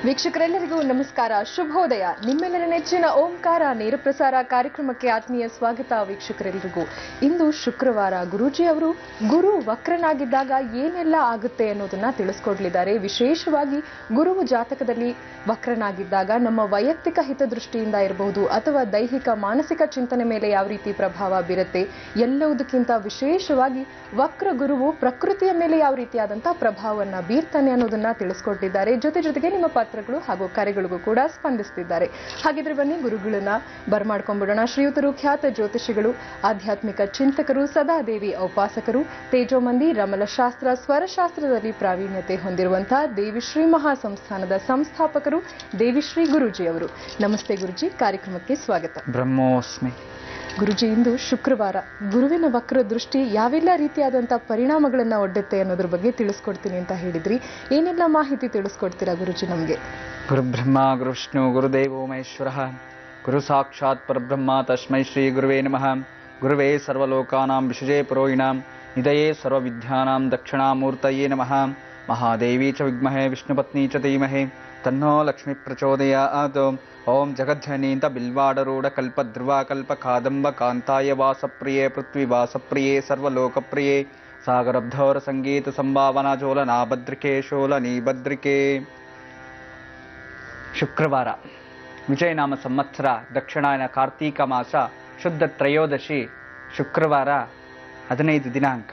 ವೀಕ್ಷಕರೆಲ್ಲರಿಗೂ ನಮಸ್ಕಾರ ಶುಭೋದಯ ನಿಮ್ಮೆಲ್ಲರ ನೆಚ್ಚಿನ ಓಂಕಾರ ನೇರ ಪ್ರಸಾರ ಕಾರ್ಯಕ್ರಮಕ್ಕೆ ಆತ್ಮೀಯ ಸ್ವಾಗತ ವೀಕ್ಷಕರೆಲ್ಲರಿಗೂ ಇಂದು ಶುಕ್ರವಾರ ಗುರೂಜಿ ಅವರು ಗುರು ವಕ್ರನಾಗಿದ್ದಾಗ ಏನೆಲ್ಲ ಆಗುತ್ತೆ ಅನ್ನೋದನ್ನ ತಿಳಿಸ್ಕೊಡ್ಲಿದ್ದಾರೆ ವಿಶೇಷವಾಗಿ ಗುರುವು ಜಾತಕದಲ್ಲಿ ವಕ್ರನಾಗಿದ್ದಾಗ ನಮ್ಮ ವೈಯಕ್ತಿಕ ಹಿತದೃಷ್ಟಿಯಿಂದ ಇರಬಹುದು ಅಥವಾ ದೈಹಿಕ ಮಾನಸಿಕ ಚಿಂತನೆ ಮೇಲೆ ಯಾವ ರೀತಿ ಪ್ರಭಾವ ಬೀರುತ್ತೆ ಎಲ್ಲವುದಕ್ಕಿಂತ ವಿಶೇಷವಾಗಿ ವಕ್ರ ಗುರುವು ಪ್ರಕೃತಿಯ ಮೇಲೆ ಯಾವ ರೀತಿಯಾದಂತಹ ಪ್ರಭಾವವನ್ನ ಬೀರ್ತಾನೆ ಅನ್ನೋದನ್ನ ತಿಳಿಸ್ಕೊಟ್ಟಿದ್ದಾರೆ ಜೊತೆ ಜೊತೆಗೆ ನಿಮ್ಮ ಪತ್ರಗಳು ಹಾಗೂ ಕರೆಗಳಿಗೂ ಕೂಡ ಸ್ಪಂದಿಸ್ತಿದ್ದಾರೆ ಹಾಗಿದ್ರೆ ಬನ್ನಿ ಗುರುಗಳನ್ನ ಬರ್ಮಾಡ್ಕೊಂಡ್ಬಿಡೋಣ ಶ್ರೀಯುತರು ಖ್ಯಾತ ಜ್ಯೋತಿಷಿಗಳು ಆಧ್ಯಾತ್ಮಿಕ ಚಿಂತಕರು ಸದಾದೇವಿ ಔಪಾಸಕರು ತೇಜೋಮಂದಿ ರಮಲಶಾಸ್ತ್ರ ಸ್ವರಶಾಸ್ತ್ರದಲ್ಲಿ ಪ್ರಾವೀಣ್ಯತೆ ಹೊಂದಿರುವಂತಹ ದೇವಿಶ್ರೀ ಮಹಾಸಂಸ್ಥಾನದ ಸಂಸ್ಥಾಪಕರು ದೇವಿಶ್ರೀ ಗುರೂಜಿ ಅವರು ನಮಸ್ತೆ ಗುರುಜಿ ಕಾರ್ಯಕ್ರಮಕ್ಕೆ ಸ್ವಾಗತ ಬ್ರಹ್ಮೋಸ್ಮಿ ಗುರುಜಿ ಇಂದು ಶುಕ್ರವಾರ ಗುರುವಿನ ವಕ್ರ ದೃಷ್ಟಿ ಯಾವೆಲ್ಲ ರೀತಿಯಾದಂತಹ ಪರಿಣಾಮಗಳನ್ನ ಒಡ್ಡುತ್ತೆ ಅನ್ನೋದ್ರ ಬಗ್ಗೆ ತಿಳಿಸ್ಕೊಡ್ತೀನಿ ಅಂತ ಹೇಳಿದ್ರಿ ಏನೆಲ್ಲ ಮಾಹಿತಿ ತಿಳಿಸ್ಕೊಡ್ತೀರಾ ಗುರುಜಿ ನಮ್ಗೆ ಗುರುಬ್ರಹ್ಮ ಗುರುವಿಷ್ಣು ಗುರುದೇವೋ ಮಹೇಶ್ವರ ಗುರು ಸಾಕ್ಷಾತ್ ಪರಬ್ರಹ್ಮ ತಸ್ಮೈ ಶ್ರೀ ಗುರುವೇ ನಮಃ ಗುರುವೇ ಸರ್ವಲೋಕಾನಾಂ ವಿಷಜೇ ಪುರೋಹಿಣಾಂ ನಿಧಯೇ ಸರ್ವವಿದ್ಯಾನಾಂ ದಕ್ಷಿಣಾಮೂರ್ತಯೇ ನಮಃ ಮಹಾದೇವಿ ಚ ವಿದ್ಮಹೇ ವಿಷ್ಣುಪತ್ನಿ ಚ ಧೀಮಹಿ ತನ್ನೋ ಲಕ್ಷ್ಮಿ ಪ್ರಚೋದಯಾತ್ ಓಂ ಜಗಜ್ಜನೀಂತ ಬಿಲ್ವಾಡರೂಢ ಕಲ್ಪಧ್ರುವ ಕಲ್ಪ ಕಾದಂಬ ಕಾಂತಾಯ ವಾಸಪ್ರಿಯೇ ಪೃಥ್ವಿ ವಾಸಪ್ರಿಯೇ ಸರ್ವಲೋಕಪ್ರಿಯೇ ಸಾಗರಬ್ಧೋರ ಸಂಗೀತ ಸಂಭಾವನಾ ಜೋಲನಾ ಭದ್ರಿಕೆ ಶೋಲನಿ ಭದ್ರಿಕೆ ಶುಕ್ರವಾರ ವಿಜಯನಾಮ ಸಂವತ್ಸರ ದಕ್ಷಿಣಾಯನ ಕಾರ್ತೀಕ ಮಾಸ ಶುದ್ಧ ತ್ರಯೋದಶಿ ಶುಕ್ರವಾರ ಹದಿನೈದು ದಿನಾಂಕ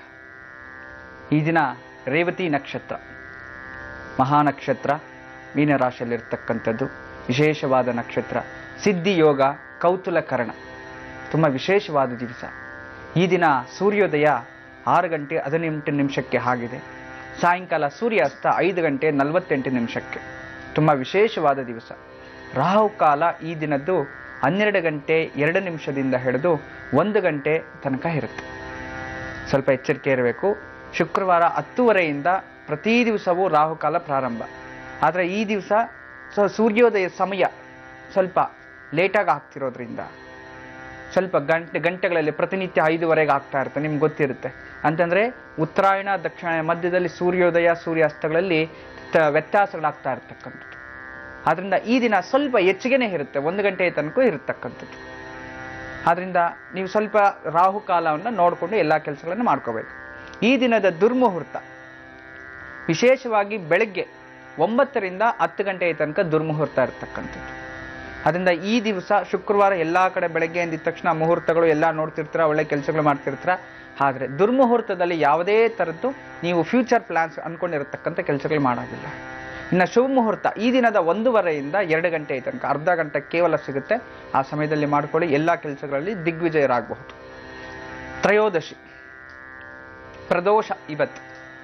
ಈ ದಿನ ರೇವತಿ ನಕ್ಷತ್ರ ಮಹಾನಕ್ಷತ್ರ ಮೀನರಾಶಿಯಲ್ಲಿರ್ತಕ್ಕಂಥದ್ದು ವಿಶೇಷವಾದ ನಕ್ಷತ್ರ ಸಿದ್ಧಿ ಯೋಗ ಕೌತುಲಕರಣ ತುಂಬ ವಿಶೇಷವಾದ ದಿವಸ ಈ ದಿನ ಸೂರ್ಯೋದಯ ಆರು ಗಂಟೆ ಹದಿನೆಂಟು ನಿಮಿಷಕ್ಕೆ ಆಗಿದೆ ಸಾಯಂಕಾಲ ಸೂರ್ಯಾಸ್ತ ಐದು ಗಂಟೆ ನಲವತ್ತೆಂಟು ನಿಮಿಷಕ್ಕೆ ತುಂಬ ವಿಶೇಷವಾದ ದಿವಸ ರಾಹುಕಾಲ ಈ ದಿನದ್ದು ಹನ್ನೆರಡು ಗಂಟೆ ಎರಡು ನಿಮಿಷದಿಂದ ಹಿಡಿದು ಒಂದು ಗಂಟೆ ತನಕ ಇರುತ್ತೆ ಸ್ವಲ್ಪ ಎಚ್ಚರಿಕೆ ಇರಬೇಕು ಶುಕ್ರವಾರ ಹತ್ತುವರೆಯಿಂದ ಪ್ರತಿ ದಿವಸವೂ ರಾಹುಕಾಲ ಪ್ರಾರಂಭ ಆದರೆ ಈ ದಿವಸ ಸೊ ಸೂರ್ಯೋದಯ ಸಮಯ ಸ್ವಲ್ಪ ಲೇಟಾಗಿ ಆಗ್ತಿರೋದ್ರಿಂದ ಸ್ವಲ್ಪ ಗಂಟೆ ಗಂಟೆಗಳಲ್ಲಿ ಪ್ರತಿನಿತ್ಯ ಐದುವರೆಗೆ ಆಗ್ತಾ ಇರುತ್ತೆ ನಿಮ್ಗೆ ಗೊತ್ತಿರುತ್ತೆ ಅಂತಂದ್ರೆ ಉತ್ತರಾಯಣ ದಕ್ಷಿಣ ಮಧ್ಯದಲ್ಲಿ ಸೂರ್ಯೋದಯ ಸೂರ್ಯಾಸ್ತಗಳಲ್ಲಿ ತ- ವ್ಯತ್ಯಾಸಗಳಾಗ್ತಾ ಇರ್ತಕ್ಕಂಥದ್ದು ಆದ್ರಿಂದ ಈ ದಿನ ಸ್ವಲ್ಪ ಹೆಚ್ಚಿಗೆನೇ ಇರುತ್ತೆ ಒಂದು ಗಂಟೆಯ ತನಕ ಇರತಕ್ಕಂಥದ್ದು ಆದ್ರಿಂದ ನೀವು ಸ್ವಲ್ಪ ರಾಹುಕಾಲವನ್ನು ನೋಡಿಕೊಂಡು ಎಲ್ಲ ಕೆಲಸಗಳನ್ನು ಮಾಡ್ಕೋಬೇಕು ಈ ದಿನದ ದುರ್ಮುಹೂರ್ತ ವಿಶೇಷವಾಗಿ ಬೆಳಗ್ಗೆ ಒಂಬತ್ತರಿಂದ ಹತ್ತು ಗಂಟೆಯ ತನಕ ದುರ್ಮುಹೂರ್ತ ಇರತಕ್ಕಂಥದ್ದು ಅದರಿಂದ ಈ ದಿವಸ ಶುಕ್ರವಾರ ಎಲ್ಲಾ ಕಡೆ ಬೆಳಗ್ಗೆ ಎಂದಿದ ತಕ್ಷಣ ಮುಹೂರ್ತಗಳು ಎಲ್ಲ ನೋಡ್ತಿರ್ತೀರ ಒಳ್ಳೆ ಕೆಲಸಗಳು ಮಾಡ್ತಿರ್ತೀರ ಆದರೆ ದುರ್ಮುಹೂರ್ತದಲ್ಲಿ ಯಾವುದೇ ಥರದ್ದು ನೀವು ಫ್ಯೂಚರ್ ಪ್ಲಾನ್ಸ್ ಅನ್ಕೊಂಡಿರತಕ್ಕಂಥ ಕೆಲಸಗಳು ಮಾಡೋದಿಲ್ಲ ಇನ್ನು ಶುಭ ಮುಹೂರ್ತ ಈ ದಿನದ ಒಂದೂವರೆಯಿಂದ ಎರಡು ಗಂಟೆ ತನಕ ಅರ್ಧ ಗಂಟೆ ಕೇವಲ ಸಿಗುತ್ತೆ ಆ ಸಮಯದಲ್ಲಿ ಮಾಡ್ಕೊಳ್ಳಿ ಎಲ್ಲ ಕೆಲಸಗಳಲ್ಲಿ ದಿಗ್ವಿಜಯರಾಗಬಹುದು ತ್ರಯೋದಶಿ ಪ್ರದೋಷ ಇವತ್ತು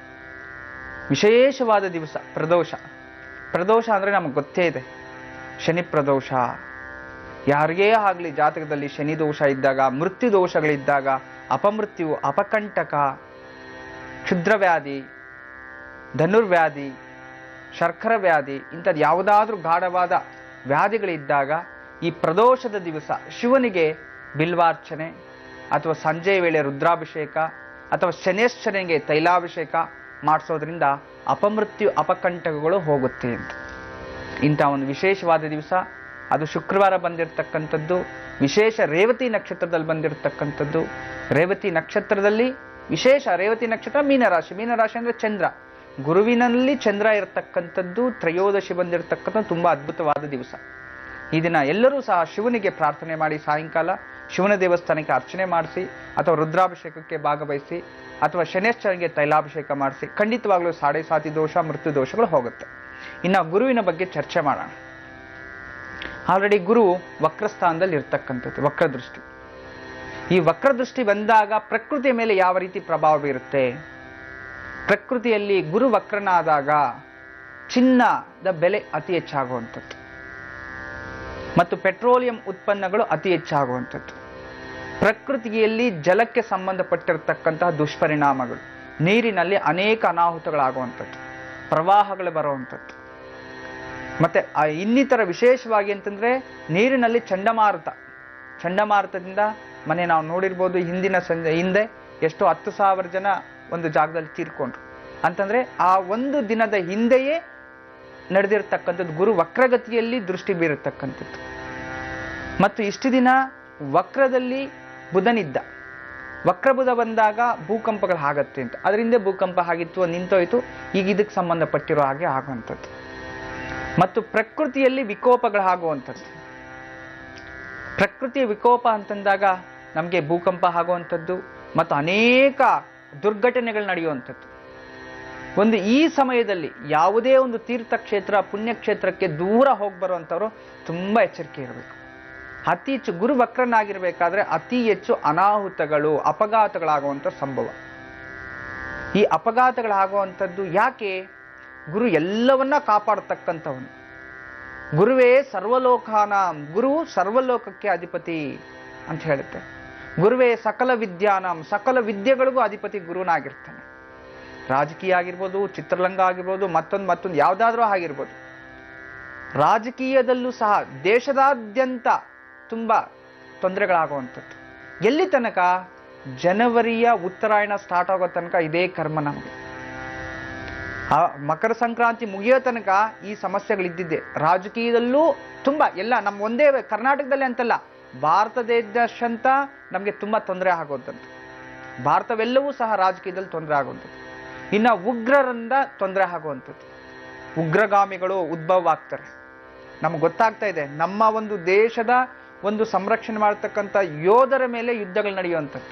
ವಿಶೇಷವಾದ ದಿವಸ ಪ್ರದೋಷ ಪ್ರದೋಷ ಅಂದರೆ ನಮಗೆ ಗೊತ್ತೇ ಇದೆ ಶನಿ ಪ್ರದೋಷ ಯಾರಿಗೇ ಆಗಲಿ ಜಾತಕದಲ್ಲಿ ಶನಿ ದೋಷ ಇದ್ದಾಗ ಮೃತ್ಯು ದೋಷಗಳಿದ್ದಾಗ ಅಪಮೃತ್ಯು ಅಪಕಂಟಕ ಕ್ಷುದ್ರವ್ಯಾಧಿ ಧನುರ್ವ್ಯಾಧಿ ಶರ್ಕರ ವ್ಯಾಧಿ ಇಂಥದ್ದು ಯಾವುದಾದ್ರೂ ಗಾಢವಾದ ವ್ಯಾಧಿಗಳಿದ್ದಾಗ ಈ ಪ್ರದೋಷದ ದಿವಸ ಶಿವನಿಗೆ ಬಿಲ್ವಾರ್ಚನೆ ಅಥವಾ ಸಂಜೆ ವೇಳೆ ರುದ್ರಾಭಿಷೇಕ ಅಥವಾ ಶನೇಶ್ವರನಿಗೆ ತೈಲಾಭಿಷೇಕ ಮಾಡಿಸೋದ್ರಿಂದ ಅಪಮೃತ್ಯು ಅಪಕಂಟಕಗಳು ಹೋಗುತ್ತೆ ಅಂತ ಇಂಥ ಒಂದು ವಿಶೇಷವಾದ ದಿವಸ ಅದು ಶುಕ್ರವಾರ ಬಂದಿರತಕ್ಕಂಥದ್ದು ವಿಶೇಷ ರೇವತಿ ನಕ್ಷತ್ರದಲ್ಲಿ ಬಂದಿರತಕ್ಕಂಥದ್ದು ರೇವತಿ ನಕ್ಷತ್ರದಲ್ಲಿ ವಿಶೇಷ ರೇವತಿ ನಕ್ಷತ್ರ ಮೀನರಾಶಿ ಮೀನರಾಶಿ ಅಂದ್ರೆ ಚಂದ್ರ ಗುರುವಿನಲ್ಲಿ ಚಂದ್ರ ಇರತಕ್ಕಂಥದ್ದು ತ್ರಯೋದಶಿ ಬಂದಿರತಕ್ಕಂಥದ್ದು ತುಂಬಾ ಅದ್ಭುತವಾದ ದಿವಸ ಈ ದಿನ ಎಲ್ಲರೂ ಸಹ ಶಿವನಿಗೆ ಪ್ರಾರ್ಥನೆ ಮಾಡಿ ಸಾಯಂಕಾಲ ಶಿವನ ದೇವಸ್ಥಾನಕ್ಕೆ ಅರ್ಚನೆ ಮಾಡಿಸಿ ಅಥವಾ ರುದ್ರಾಭಿಷೇಕಕ್ಕೆ ಭಾಗವಹಿಸಿ ಅಥವಾ ಶನೇಶ್ವರನಿಗೆ ತೈಲಾಭಿಷೇಕ ಮಾಡಿಸಿ ಖಂಡಿತವಾಗ್ಲೂ ಸಾಡೆ ಸಾತಿ ದೋಷ ಮೃತ್ಯು ದೋಷಗಳು ಹೋಗುತ್ತೆ ಇನ್ನು ಗುರುವಿನ ಬಗ್ಗೆ ಚರ್ಚೆ ಮಾಡೋಣ ಆಲ್ರೆಡಿ ಗುರು ವಕ್ರಸ್ಥಾನದಲ್ಲಿ ಇರ್ತಕ್ಕಂಥದ್ದು ವಕ್ರದೃಷ್ಟಿ ಈ ವಕ್ರದೃಷ್ಟಿ ಬಂದಾಗ ಪ್ರಕೃತಿಯ ಮೇಲೆ ಯಾವ ರೀತಿ ಪ್ರಭಾವ ಬೀರುತ್ತೆ ಪ್ರಕೃತಿಯಲ್ಲಿ ಗುರು ವಕ್ರನಾದಾಗ ಚಿನ್ನದ ಬೆಲೆ ಅತಿ ಹೆಚ್ಚಾಗುವಂಥದ್ದು ಮತ್ತು ಪೆಟ್ರೋಲಿಯಂ ಉತ್ಪನ್ನಗಳು ಅತಿ ಹೆಚ್ಚಾಗುವಂಥದ್ದು ಪ್ರಕೃತಿಯಲ್ಲಿ ಜಲಕ್ಕೆ ಸಂಬಂಧಪಟ್ಟಿರತಕ್ಕಂತಹ ದುಷ್ಪರಿಣಾಮಗಳು ನೀರಿನಲ್ಲಿ ಅನೇಕ ಅನಾಹುತಗಳಾಗುವಂಥದ್ದು ಪ್ರವಾಹಗಳು ಬರುವಂಥದ್ದು ಮತ್ತೆ ಆ ಇನ್ನಿತರ ವಿಶೇಷವಾಗಿ ಅಂತಂದ್ರೆ ನೀರಿನಲ್ಲಿ ಚಂಡಮಾರುತ ಚಂಡಮಾರುತದಿಂದ ಮನೆ ನಾವು ನೋಡಿರ್ಬೋದು ಹಿಂದಿನ ಸಂಜೆ ಹಿಂದೆ ಎಷ್ಟೋ ಹತ್ತು ಸಾವಿರ ಜನ ಒಂದು ಜಾಗದಲ್ಲಿ ತೀರ್ಕೊಂಡ್ರು ಅಂತಂದ್ರೆ ಆ ಒಂದು ದಿನದ ಹಿಂದೆಯೇ ನಡೆದಿರ್ತಕ್ಕಂಥದ್ದು ಗುರು ವಕ್ರಗತಿಯಲ್ಲಿ ದೃಷ್ಟಿ ಬೀರತಕ್ಕಂಥದ್ದು ಮತ್ತು ಇಷ್ಟು ದಿನ ವಕ್ರದಲ್ಲಿ ಬುಧನಿದ್ದ ವಕ್ರಬುಧ ಬಂದಾಗ ಭೂಕಂಪಗಳು ಆಗತ್ತೆ ಅಂತ ಅದರಿಂದ ಭೂಕಂಪ ಆಗಿತ್ತು ಅದು ನಿಂತೋಯ್ತು ಈಗ ಇದಕ್ಕೆ ಸಂಬಂಧಪಟ್ಟಿರೋ ಹಾಗೆ ಆಗುವಂಥದ್ದು ಮತ್ತು ಪ್ರಕೃತಿಯಲ್ಲಿ ವಿಕೋಪಗಳು ಆಗುವಂಥದ್ದು ಪ್ರಕೃತಿಯ ವಿಕೋಪ ಅಂತಂದಾಗ ನಮಗೆ ಭೂಕಂಪ ಆಗುವಂಥದ್ದು ಮತ್ತು ಅನೇಕ ದುರ್ಘಟನೆಗಳು ನಡೆಯುವಂಥದ್ದು ಒಂದು ಈ ಸಮಯದಲ್ಲಿ ಯಾವುದೇ ಒಂದು ತೀರ್ಥಕ್ಷೇತ್ರ ಪುಣ್ಯಕ್ಷೇತ್ರಕ್ಕೆ ದೂರ ಹೋಗಿ ಬರುವಂಥವ್ರು ತುಂಬ ಎಚ್ಚರಿಕೆ ಇರಬೇಕು ಅತಿ ಹೆಚ್ಚು ಗುರು ವಕ್ರನಾಗಿರ್ಬೇಕಾದ್ರೆ ಅತಿ ಹೆಚ್ಚು ಅನಾಹುತಗಳು ಅಪಘಾತಗಳಾಗುವಂಥ ಸಂಭವ ಈ ಅಪಘಾತಗಳಾಗುವಂಥದ್ದು ಯಾಕೆ ಗುರು ಎಲ್ಲವನ್ನ ಕಾಪಾಡತಕ್ಕಂಥವನು ಗುರುವೇ ಸರ್ವಲೋಕಾನ ಗುರು ಸರ್ವಲೋಕಕ್ಕೆ ಅಧಿಪತಿ ಅಂತ ಹೇಳುತ್ತೆ ಗುರುವೇ ಸಕಲ ವಿದ್ಯಾನಾಂ ಸಕಲ ವಿದ್ಯೆಗಳಿಗೂ ಅಧಿಪತಿ ಗುರುನಾಗಿರ್ತಾನೆ ರಾಜಕೀಯ ಆಗಿರ್ಬೋದು ಚಿತ್ರರಂಗ ಆಗಿರ್ಬೋದು ಮತ್ತೊಂದು ಮತ್ತೊಂದು ಯಾವುದಾದ್ರೂ ಆಗಿರ್ಬೋದು ರಾಜಕೀಯದಲ್ಲೂ ಸಹ ದೇಶದಾದ್ಯಂತ ತುಂಬ ತೊಂದರೆಗಳಾಗುವಂಥದ್ದು ಎಲ್ಲಿ ತನಕ ಜನವರಿಯ ಉತ್ತರಾಯಣ ಸ್ಟಾರ್ಟ್ ಆಗೋ ತನಕ ಇದೇ ಕರ್ಮ ನಮಗೆ ಆ ಮಕರ ಸಂಕ್ರಾಂತಿ ಮುಗಿಯೋ ತನಕ ಈ ಸಮಸ್ಯೆಗಳಿದ್ದಿದ್ದೆ ರಾಜಕೀಯದಲ್ಲೂ ತುಂಬ ಎಲ್ಲ ನಮ್ಮ ಒಂದೇ ಕರ್ನಾಟಕದಲ್ಲಿ ಅಂತಲ್ಲ ಭಾರತದೇಶಾದ್ಯಂತ ನಮಗೆ ತುಂಬ ತೊಂದರೆ ಆಗೋದಂತ ಭಾರತವೆಲ್ಲವೂ ಸಹ ರಾಜಕೀಯದಲ್ಲಿ ತೊಂದರೆ ಆಗುವಂಥದ್ದು ಇನ್ನು ಉಗ್ರರಿಂದ ತೊಂದರೆ ಆಗುವಂಥದ್ದು ಉಗ್ರಗಾಮಿಗಳು ಉದ್ಭವ ಆಗ್ತಾರೆ ನಮ್ಗೆ ಗೊತ್ತಾಗ್ತಾ ಇದೆ ನಮ್ಮ ಒಂದು ದೇಶದ ಒಂದು ಸಂರಕ್ಷಣೆ ಮಾಡತಕ್ಕಂಥ ಯೋಧರ ಮೇಲೆ ಯುದ್ಧಗಳು ನಡೆಯುವಂಥದ್ದು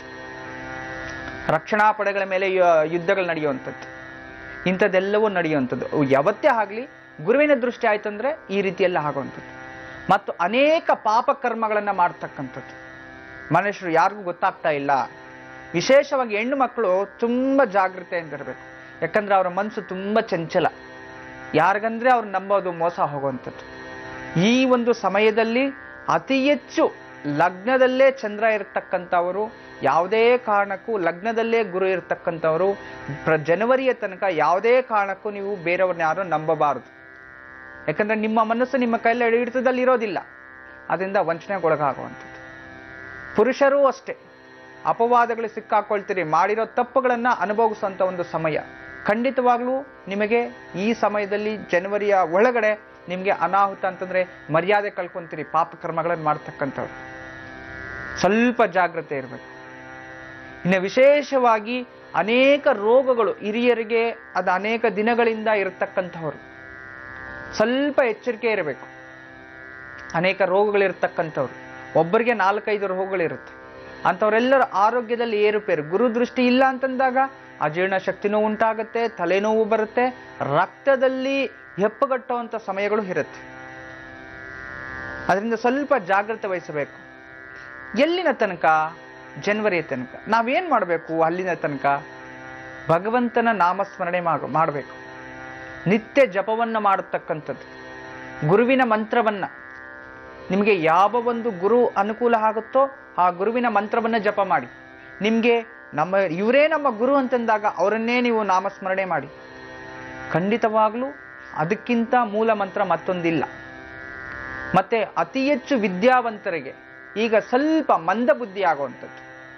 ರಕ್ಷಣಾ ಪಡೆಗಳ ಮೇಲೆ ಯ- ಯುದ್ಧಗಳು ನಡೆಯುವಂಥದ್ದು ಇಂಥದ್ದೆಲ್ಲವೂ ನಡೆಯುವಂಥದ್ದು ಅವು ಯಾವತ್ತೇ ಆಗಲಿ ಗುರುವಿನ ದೃಷ್ಟಿ ಆಯ್ತಂದ್ರೆ ಈ ರೀತಿಯೆಲ್ಲ ಆಗುವಂಥದ್ದು ಮತ್ತು ಅನೇಕ ಪಾಪ ಕರ್ಮಗಳನ್ನು ಮಾಡ್ತಕ್ಕಂಥದ್ದು ಮನುಷ್ಯರು ಯಾರಿಗೂ ಗೊತ್ತಾಗ್ತಾ ಇಲ್ಲ ವಿಶೇಷವಾಗಿ ಹೆಣ್ಣು ಮಕ್ಕಳು ತುಂಬ ಜಾಗೃತೆಯಿಂದ ಇರಬೇಕು ಯಾಕಂದ್ರೆ ಅವರ ಮನಸ್ಸು ತುಂಬ ಚಂಚಲ ಯಾರಿಗಂದ್ರೆ ಅವ್ರು ನಂಬೋದು ಮೋಸ ಹೋಗುವಂಥದ್ದು ಈ ಒಂದು ಸಮಯದಲ್ಲಿ ಅತಿ ಹೆಚ್ಚು ಲಗ್ನದಲ್ಲೇ ಚಂದ್ರ ಇರತಕ್ಕಂಥವರು ಯಾವುದೇ ಕಾರಣಕ್ಕೂ ಲಗ್ನದಲ್ಲೇ ಗುರು ಇರತಕ್ಕಂಥವರು ಪ್ರ ಜನವರಿಯ ತನಕ ಯಾವುದೇ ಕಾರಣಕ್ಕೂ ನೀವು ಬೇರೆಯವ್ರನ್ನ ಯಾರು ನಂಬಬಾರದು ಯಾಕಂದ್ರೆ ನಿಮ್ಮ ಮನಸ್ಸು ನಿಮ್ಮ ಕೈಯಲ್ಲಿ ಹಿಡಿತದಲ್ಲಿ ಇರೋದಿಲ್ಲ ಅದರಿಂದ ವಂಚನೆಗೊಳಗಾಗುವಂಥದ್ದು ಪುರುಷರೂ ಅಷ್ಟೇ ಅಪವಾದಗಳು ಸಿಕ್ಕಾಕೊಳ್ತೀರಿ ಮಾಡಿರೋ ತಪ್ಪುಗಳನ್ನು ಅನುಭವಿಸುವಂಥ ಒಂದು ಸಮಯ ಖಂಡಿತವಾಗ್ಲೂ ನಿಮಗೆ ಈ ಸಮಯದಲ್ಲಿ ಜನವರಿಯ ಒಳಗಡೆ ನಿಮಗೆ ಅನಾಹುತ ಅಂತಂದ್ರೆ ಮರ್ಯಾದೆ ಕಳ್ಕೊಂತೀರಿ ಪಾಪ ಕರ್ಮಗಳನ್ನು ಮಾಡ್ತಕ್ಕಂಥವ್ರು ಸ್ವಲ್ಪ ಜಾಗ್ರತೆ ಇರಬೇಕು ಇನ್ನು ವಿಶೇಷವಾಗಿ ಅನೇಕ ರೋಗಗಳು ಹಿರಿಯರಿಗೆ ಅದು ಅನೇಕ ದಿನಗಳಿಂದ ಇರತಕ್ಕಂಥವ್ರು ಸ್ವಲ್ಪ ಎಚ್ಚರಿಕೆ ಇರಬೇಕು ಅನೇಕ ರೋಗಗಳಿರ್ತಕ್ಕಂಥವ್ರು ಒಬ್ಬರಿಗೆ ನಾಲ್ಕೈದು ರೋಗಗಳಿರುತ್ತೆ ಅಂಥವರೆಲ್ಲರ ಆರೋಗ್ಯದಲ್ಲಿ ಏರುಪೇರು ಗುರು ದೃಷ್ಟಿ ಇಲ್ಲ ಅಂತಂದಾಗ ಅಜೀರ್ಣ ಶಕ್ತಿನೂ ಉಂಟಾಗುತ್ತೆ ತಲೆನೋವು ಬರುತ್ತೆ ರಕ್ತದಲ್ಲಿ ಹೆಪ್ಪುಗಟ್ಟುವಂಥ ಸಮಯಗಳು ಇರುತ್ತೆ ಅದರಿಂದ ಸ್ವಲ್ಪ ಜಾಗ್ರತೆ ವಹಿಸಬೇಕು ಎಲ್ಲಿನ ತನಕ ಜನವರಿಯ ತನಕ ನಾವೇನ್ ಮಾಡಬೇಕು ಅಲ್ಲಿನ ತನಕ ಭಗವಂತನ ನಾಮಸ್ಮರಣೆ ಮಾಡ ಮಾಡಬೇಕು ನಿತ್ಯ ಜಪವನ್ನ ಮಾಡತಕ್ಕಂಥದ್ದು ಗುರುವಿನ ಮಂತ್ರವನ್ನ ನಿಮಗೆ ಯಾವ ಒಂದು ಗುರು ಅನುಕೂಲ ಆಗುತ್ತೋ ಆ ಗುರುವಿನ ಮಂತ್ರವನ್ನ ಜಪ ಮಾಡಿ ನಿಮಗೆ ನಮ್ಮ ಇವರೇ ನಮ್ಮ ಗುರು ಅಂತಂದಾಗ ಅವರನ್ನೇ ನೀವು ನಾಮಸ್ಮರಣೆ ಮಾಡಿ ಖಂಡಿತವಾಗ್ಲೂ ಅದಕ್ಕಿಂತ ಮೂಲ ಮಂತ್ರ ಮತ್ತೊಂದಿಲ್ಲ ಮತ್ತೆ ಅತಿ ಹೆಚ್ಚು ವಿದ್ಯಾವಂತರಿಗೆ ಈಗ ಸ್ವಲ್ಪ ಮಂದ ಬುದ್ಧಿ ಆಗುವಂಥದ್ದು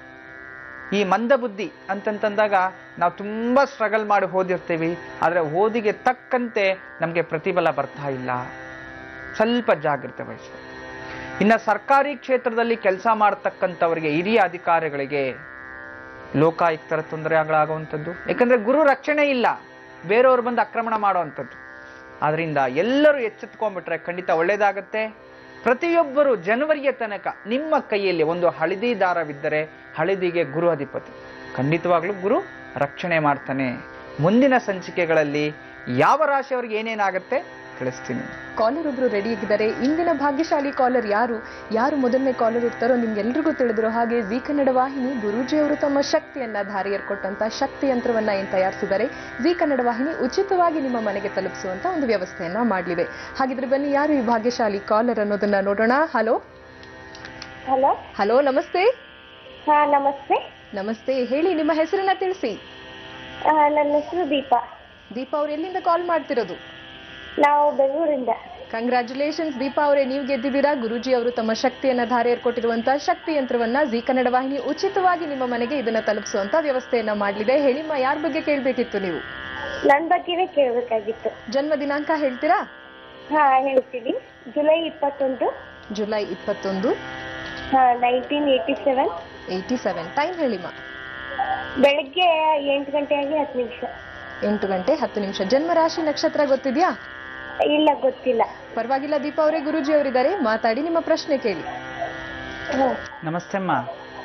ಈ ಮಂದ ಬುದ್ಧಿ ಅಂತಂತಂದಾಗ ನಾವು ತುಂಬ ಸ್ಟ್ರಗಲ್ ಮಾಡಿ ಓದಿರ್ತೀವಿ ಆದರೆ ಓದಿಗೆ ತಕ್ಕಂತೆ ನಮಗೆ ಪ್ರತಿಫಲ ಬರ್ತಾ ಇಲ್ಲ ಸ್ವಲ್ಪ ಜಾಗ್ರತೆ ವಹಿಸಬೇಕು ಇನ್ನು ಸರ್ಕಾರಿ ಕ್ಷೇತ್ರದಲ್ಲಿ ಕೆಲಸ ಮಾಡತಕ್ಕಂಥವರಿಗೆ ಹಿರಿಯ ಅಧಿಕಾರಿಗಳಿಗೆ ಲೋಕಾಯುಕ್ತರ ತೊಂದರೆಗಳಾಗುವಂಥದ್ದು ಯಾಕಂದ್ರೆ ಗುರು ರಕ್ಷಣೆ ಇಲ್ಲ ಬೇರೆಯವರು ಬಂದು ಆಕ್ರಮಣ ಮಾಡುವಂಥದ್ದು ಆದ್ರಿಂದ ಎಲ್ಲರೂ ಎಚ್ಚೆತ್ಕೊಂಡ್ಬಿಟ್ರೆ ಖಂಡಿತ ಒಳ್ಳೇದಾಗತ್ತೆ ಪ್ರತಿಯೊಬ್ಬರು ಜನವರಿಯ ತನಕ ನಿಮ್ಮ ಕೈಯಲ್ಲಿ ಒಂದು ಹಳದಿ ದಾರವಿದ್ದರೆ ಹಳದಿಗೆ ಗುರು ಅಧಿಪತಿ ಖಂಡಿತವಾಗ್ಲೂ ಗುರು ರಕ್ಷಣೆ ಮಾಡ್ತಾನೆ ಮುಂದಿನ ಸಂಚಿಕೆಗಳಲ್ಲಿ ಯಾವ ರಾಶಿಯವರಿಗೆ ಏನೇನಾಗತ್ತೆ ತಿಳಿಸ್ತೀನಿ ಕಾಲರ್ ಒಬ್ರು ರೆಡಿ ಆಗಿದ್ದಾರೆ ಇಂದಿನ ಭಾಗ್ಯಶಾಲಿ ಕಾಲರ್ ಯಾರು ಯಾರು ಮೊದಲನೇ ಕಾಲರ್ ಇರ್ತಾರೋ ನಿಮ್ಗೆಲ್ರಿಗೂ ತಿಳಿದಿರೋ ಹಾಗೆ ಜಿ ಕನ್ನಡ ವಾಹಿನಿ ಗುರೂಜಿ ಅವರು ತಮ್ಮ ಶಕ್ತಿಯನ್ನ ಧಾರೆಯರ್ ಕೊಟ್ಟಂತ ಶಕ್ತಿ ಯಂತ್ರವನ್ನ ಏನ್ ತಯಾರಿಸಿದ್ದಾರೆ ಜಿ ಕನ್ನಡ ವಾಹಿನಿ ಉಚಿತವಾಗಿ ನಿಮ್ಮ ಮನೆಗೆ ತಲುಪಿಸುವಂತ ಒಂದು ವ್ಯವಸ್ಥೆಯನ್ನ ಮಾಡಲಿವೆ ಹಾಗಿದ್ರೆ ಬನ್ನಿ ಯಾರು ಈ ಭಾಗ್ಯಶಾಲಿ ಕಾಲರ್ ಅನ್ನೋದನ್ನ ನೋಡೋಣ ಹಲೋ ಹಲೋ ಹಲೋ ನಮಸ್ತೆ ಹಾ ನಮಸ್ತೆ ನಮಸ್ತೆ ಹೇಳಿ ನಿಮ್ಮ ಹೆಸರನ್ನ ತಿಳಿಸಿ ಆ, ನನ್ನ ಹೆಸರು ದೀಪಾ ದೀಪಾ ಅವ್ರು ಎಲ್ಲಿಂದ ಕಾಲ್ ಮಾಡ್ತಿರೋದು ನಾವು ಬೆಂಗಳೂರಿಂದ ಕಂಗ್ರ್ಯಾಚುಲೇಷನ್ಸ್ ದೀಪಾ ಅವರೇ ನೀವು ಗೆದ್ದಿದ್ದೀರಾ ಗುರೂಜಿ ಅವರು ತಮ್ಮ ಶಕ್ತಿಯನ್ನ ಧಾರೆ ಏರ್ಕೊಟ್ಟಿರುವಂತಹ ಶಕ್ತಿ ಯಂತ್ರವನ್ನ ಜಿ ಕನ್ನಡ ವಾಹಿನಿ ಉಚಿತವಾಗಿ ನಿಮ್ಮ ಮನೆಗೆ ಇದನ್ನ ತಲುಪಿಸುವಂತ ವ್ಯವಸ್ಥೆಯನ್ನ ಮಾಡಲಿದೆ ಹೇಳಿಮ್ಮ ಯಾರ ಬಗ್ಗೆ ಕೇಳಬೇಕಿತ್ತು ನೀವು ನನ್ನ ಬಗ್ಗೆನೇ ಕೇಳಬೇಕಾಗಿತ್ತು ಜನ್ಮ ದಿನಾಂಕ ಹೇಳ್ತೀರಾ ಹಾ ಹೇಳ್ತೀನಿ ಜುಲೈ ಇಪ್ಪತ್ತೊಂದು ಜುಲೈ ಇಪ್ಪತ್ತೊಂದು ಹಾ nineteen eighty seven eighty seven time ಹೇಳಿಮ್ಮ ಬೆಳಗ್ಗೆ ಎಂಟು ಗಂಟೆಯಾಗಿ ಹತ್ತು ನಿಮಿಷ ಎಂಟು ಗಂಟೆ ಹತ್ತು ನಿಮಿಷ ಜನ್ಮ ರಾಶಿ ನಕ್ಷತ್ರ ಗೊತ್ತಿದ್ಯಾ ಇಲ್ಲ ಗೊತ್ತಿಲ್ಲ ಪರವಾಗಿಲ್ಲ ದೀಪಾ ಅವರೇ ಗುರುಜಿ ಅವರಿದ್ದಾರೆ ಮಾತಾಡಿ ನಿಮ್ಮ ಪ್ರಶ್ನೆ ಕೇಳಿ ಹಾ ನಮಸ್ತೆ ಅಮ್ಮ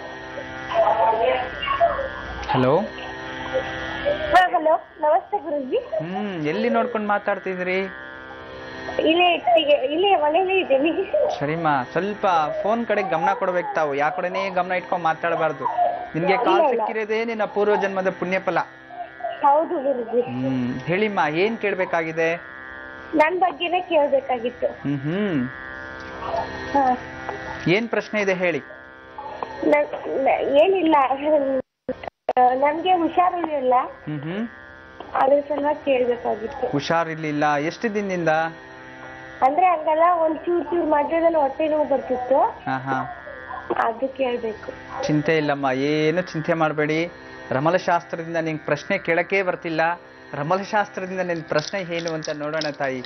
ಹಲೋ ಹಾ ಹಲೋ ನಮಸ್ತೆ ಗುರುಜಿ ಹ್ಮ್ ಎಲ್ಲಿ ನೋಡ್ಕೊಂಡು ಮಾತಾಡ್ತಿದ್ರಿ ಇಲ್ಲೇ ಇಟ್ಟಿಗೆ ಇಲ್ಲೇ ಮನೇಲಿ ಇದ್ದೀನಿ ಸರಿಮ್ಮ ಸ್ವಲ್ಪ ಫೋನ್ ಕಡೆ ಗಮನ ಕೊಡ್ಬೇಕು ತಾವು ಯಾ ಕಡೆನೇ ಗಮನ ಇಟ್ಕೊಂಡು ಮಾತಾಡಬಾರ್ದು ನಿನ್ಗೆ ಕಾಲ್ ಇಲ್ಲ, ಇಲ್ಲ. ಸಿಕ್ಕಿರೋದೇ ನಿನ್ನ ಪೂರ್ವ ಜನ್ಮದ ಪುಣ್ಯಫಲ ಹೌದು ಗುರುಜಿ ಹ್ಮ್ ಹೇಳಿಮ್ಮ ಏನ್ ಕೇಳ್ಬೇಕಾಗಿದೆ ನನ್ನ ಬಗ್ಗೆನೇ ಕೇಳಬೇಕಾಗಿತ್ತು ಹ್ಮ್ ಹ್ಮ್ ಹಾ ಏನ್ ಪ್ರಶ್ನೆ ಇದೆ ಹೇಳಿ ನನ್- ನ- ಏನಿಲ್ಲ ನನ್ಗೆ ಹುಷಾರಿರಲಿಲ್ಲ ಹ್ಮ್ ಹ್ಮ್ ಅದ್ರ ಸಲುವಾಗಿ ಕೇಳ್ಬೇಕಾಗಿತ್ತು ಹುಷಾರಿರ್ಲಿಲ್ಲ ಎಷ್ಟು ದಿನದಿಂದ ಅಂದ್ರೆ ಹಂಗಲ್ಲ ಒಂದ್ ಚೂರ್ ಚೂರ್ ಮಧ್ಯದಲ್ಲಿ ಹೊಟ್ಟೆ ನೋವು ಬರ್ತಿತ್ತು ಹಾ ಹಾ ಅದು ಕೇಳ್ಬೇಕು ಚಿಂತೆ ಇಲ್ಲಮ್ಮ ಏನು ಚಿಂತೆ ಮಾಡಬೇಡಿ ರಮಲಶಾಸ್ತ್ರದಿಂದ ನಿಂಗೆ ಪ್ರಶ್ನೆ ಕೇಳಕ್ಕೆ ಬರ್ತಿಲ್ಲ ರಮಲಶಾಸ್ತ್ರದಿಂದ ನಿನ್ ಪ್ರಶ್ನೆ ಏನು ಅಂತ ನೋಡೋಣ ತಾಯಿ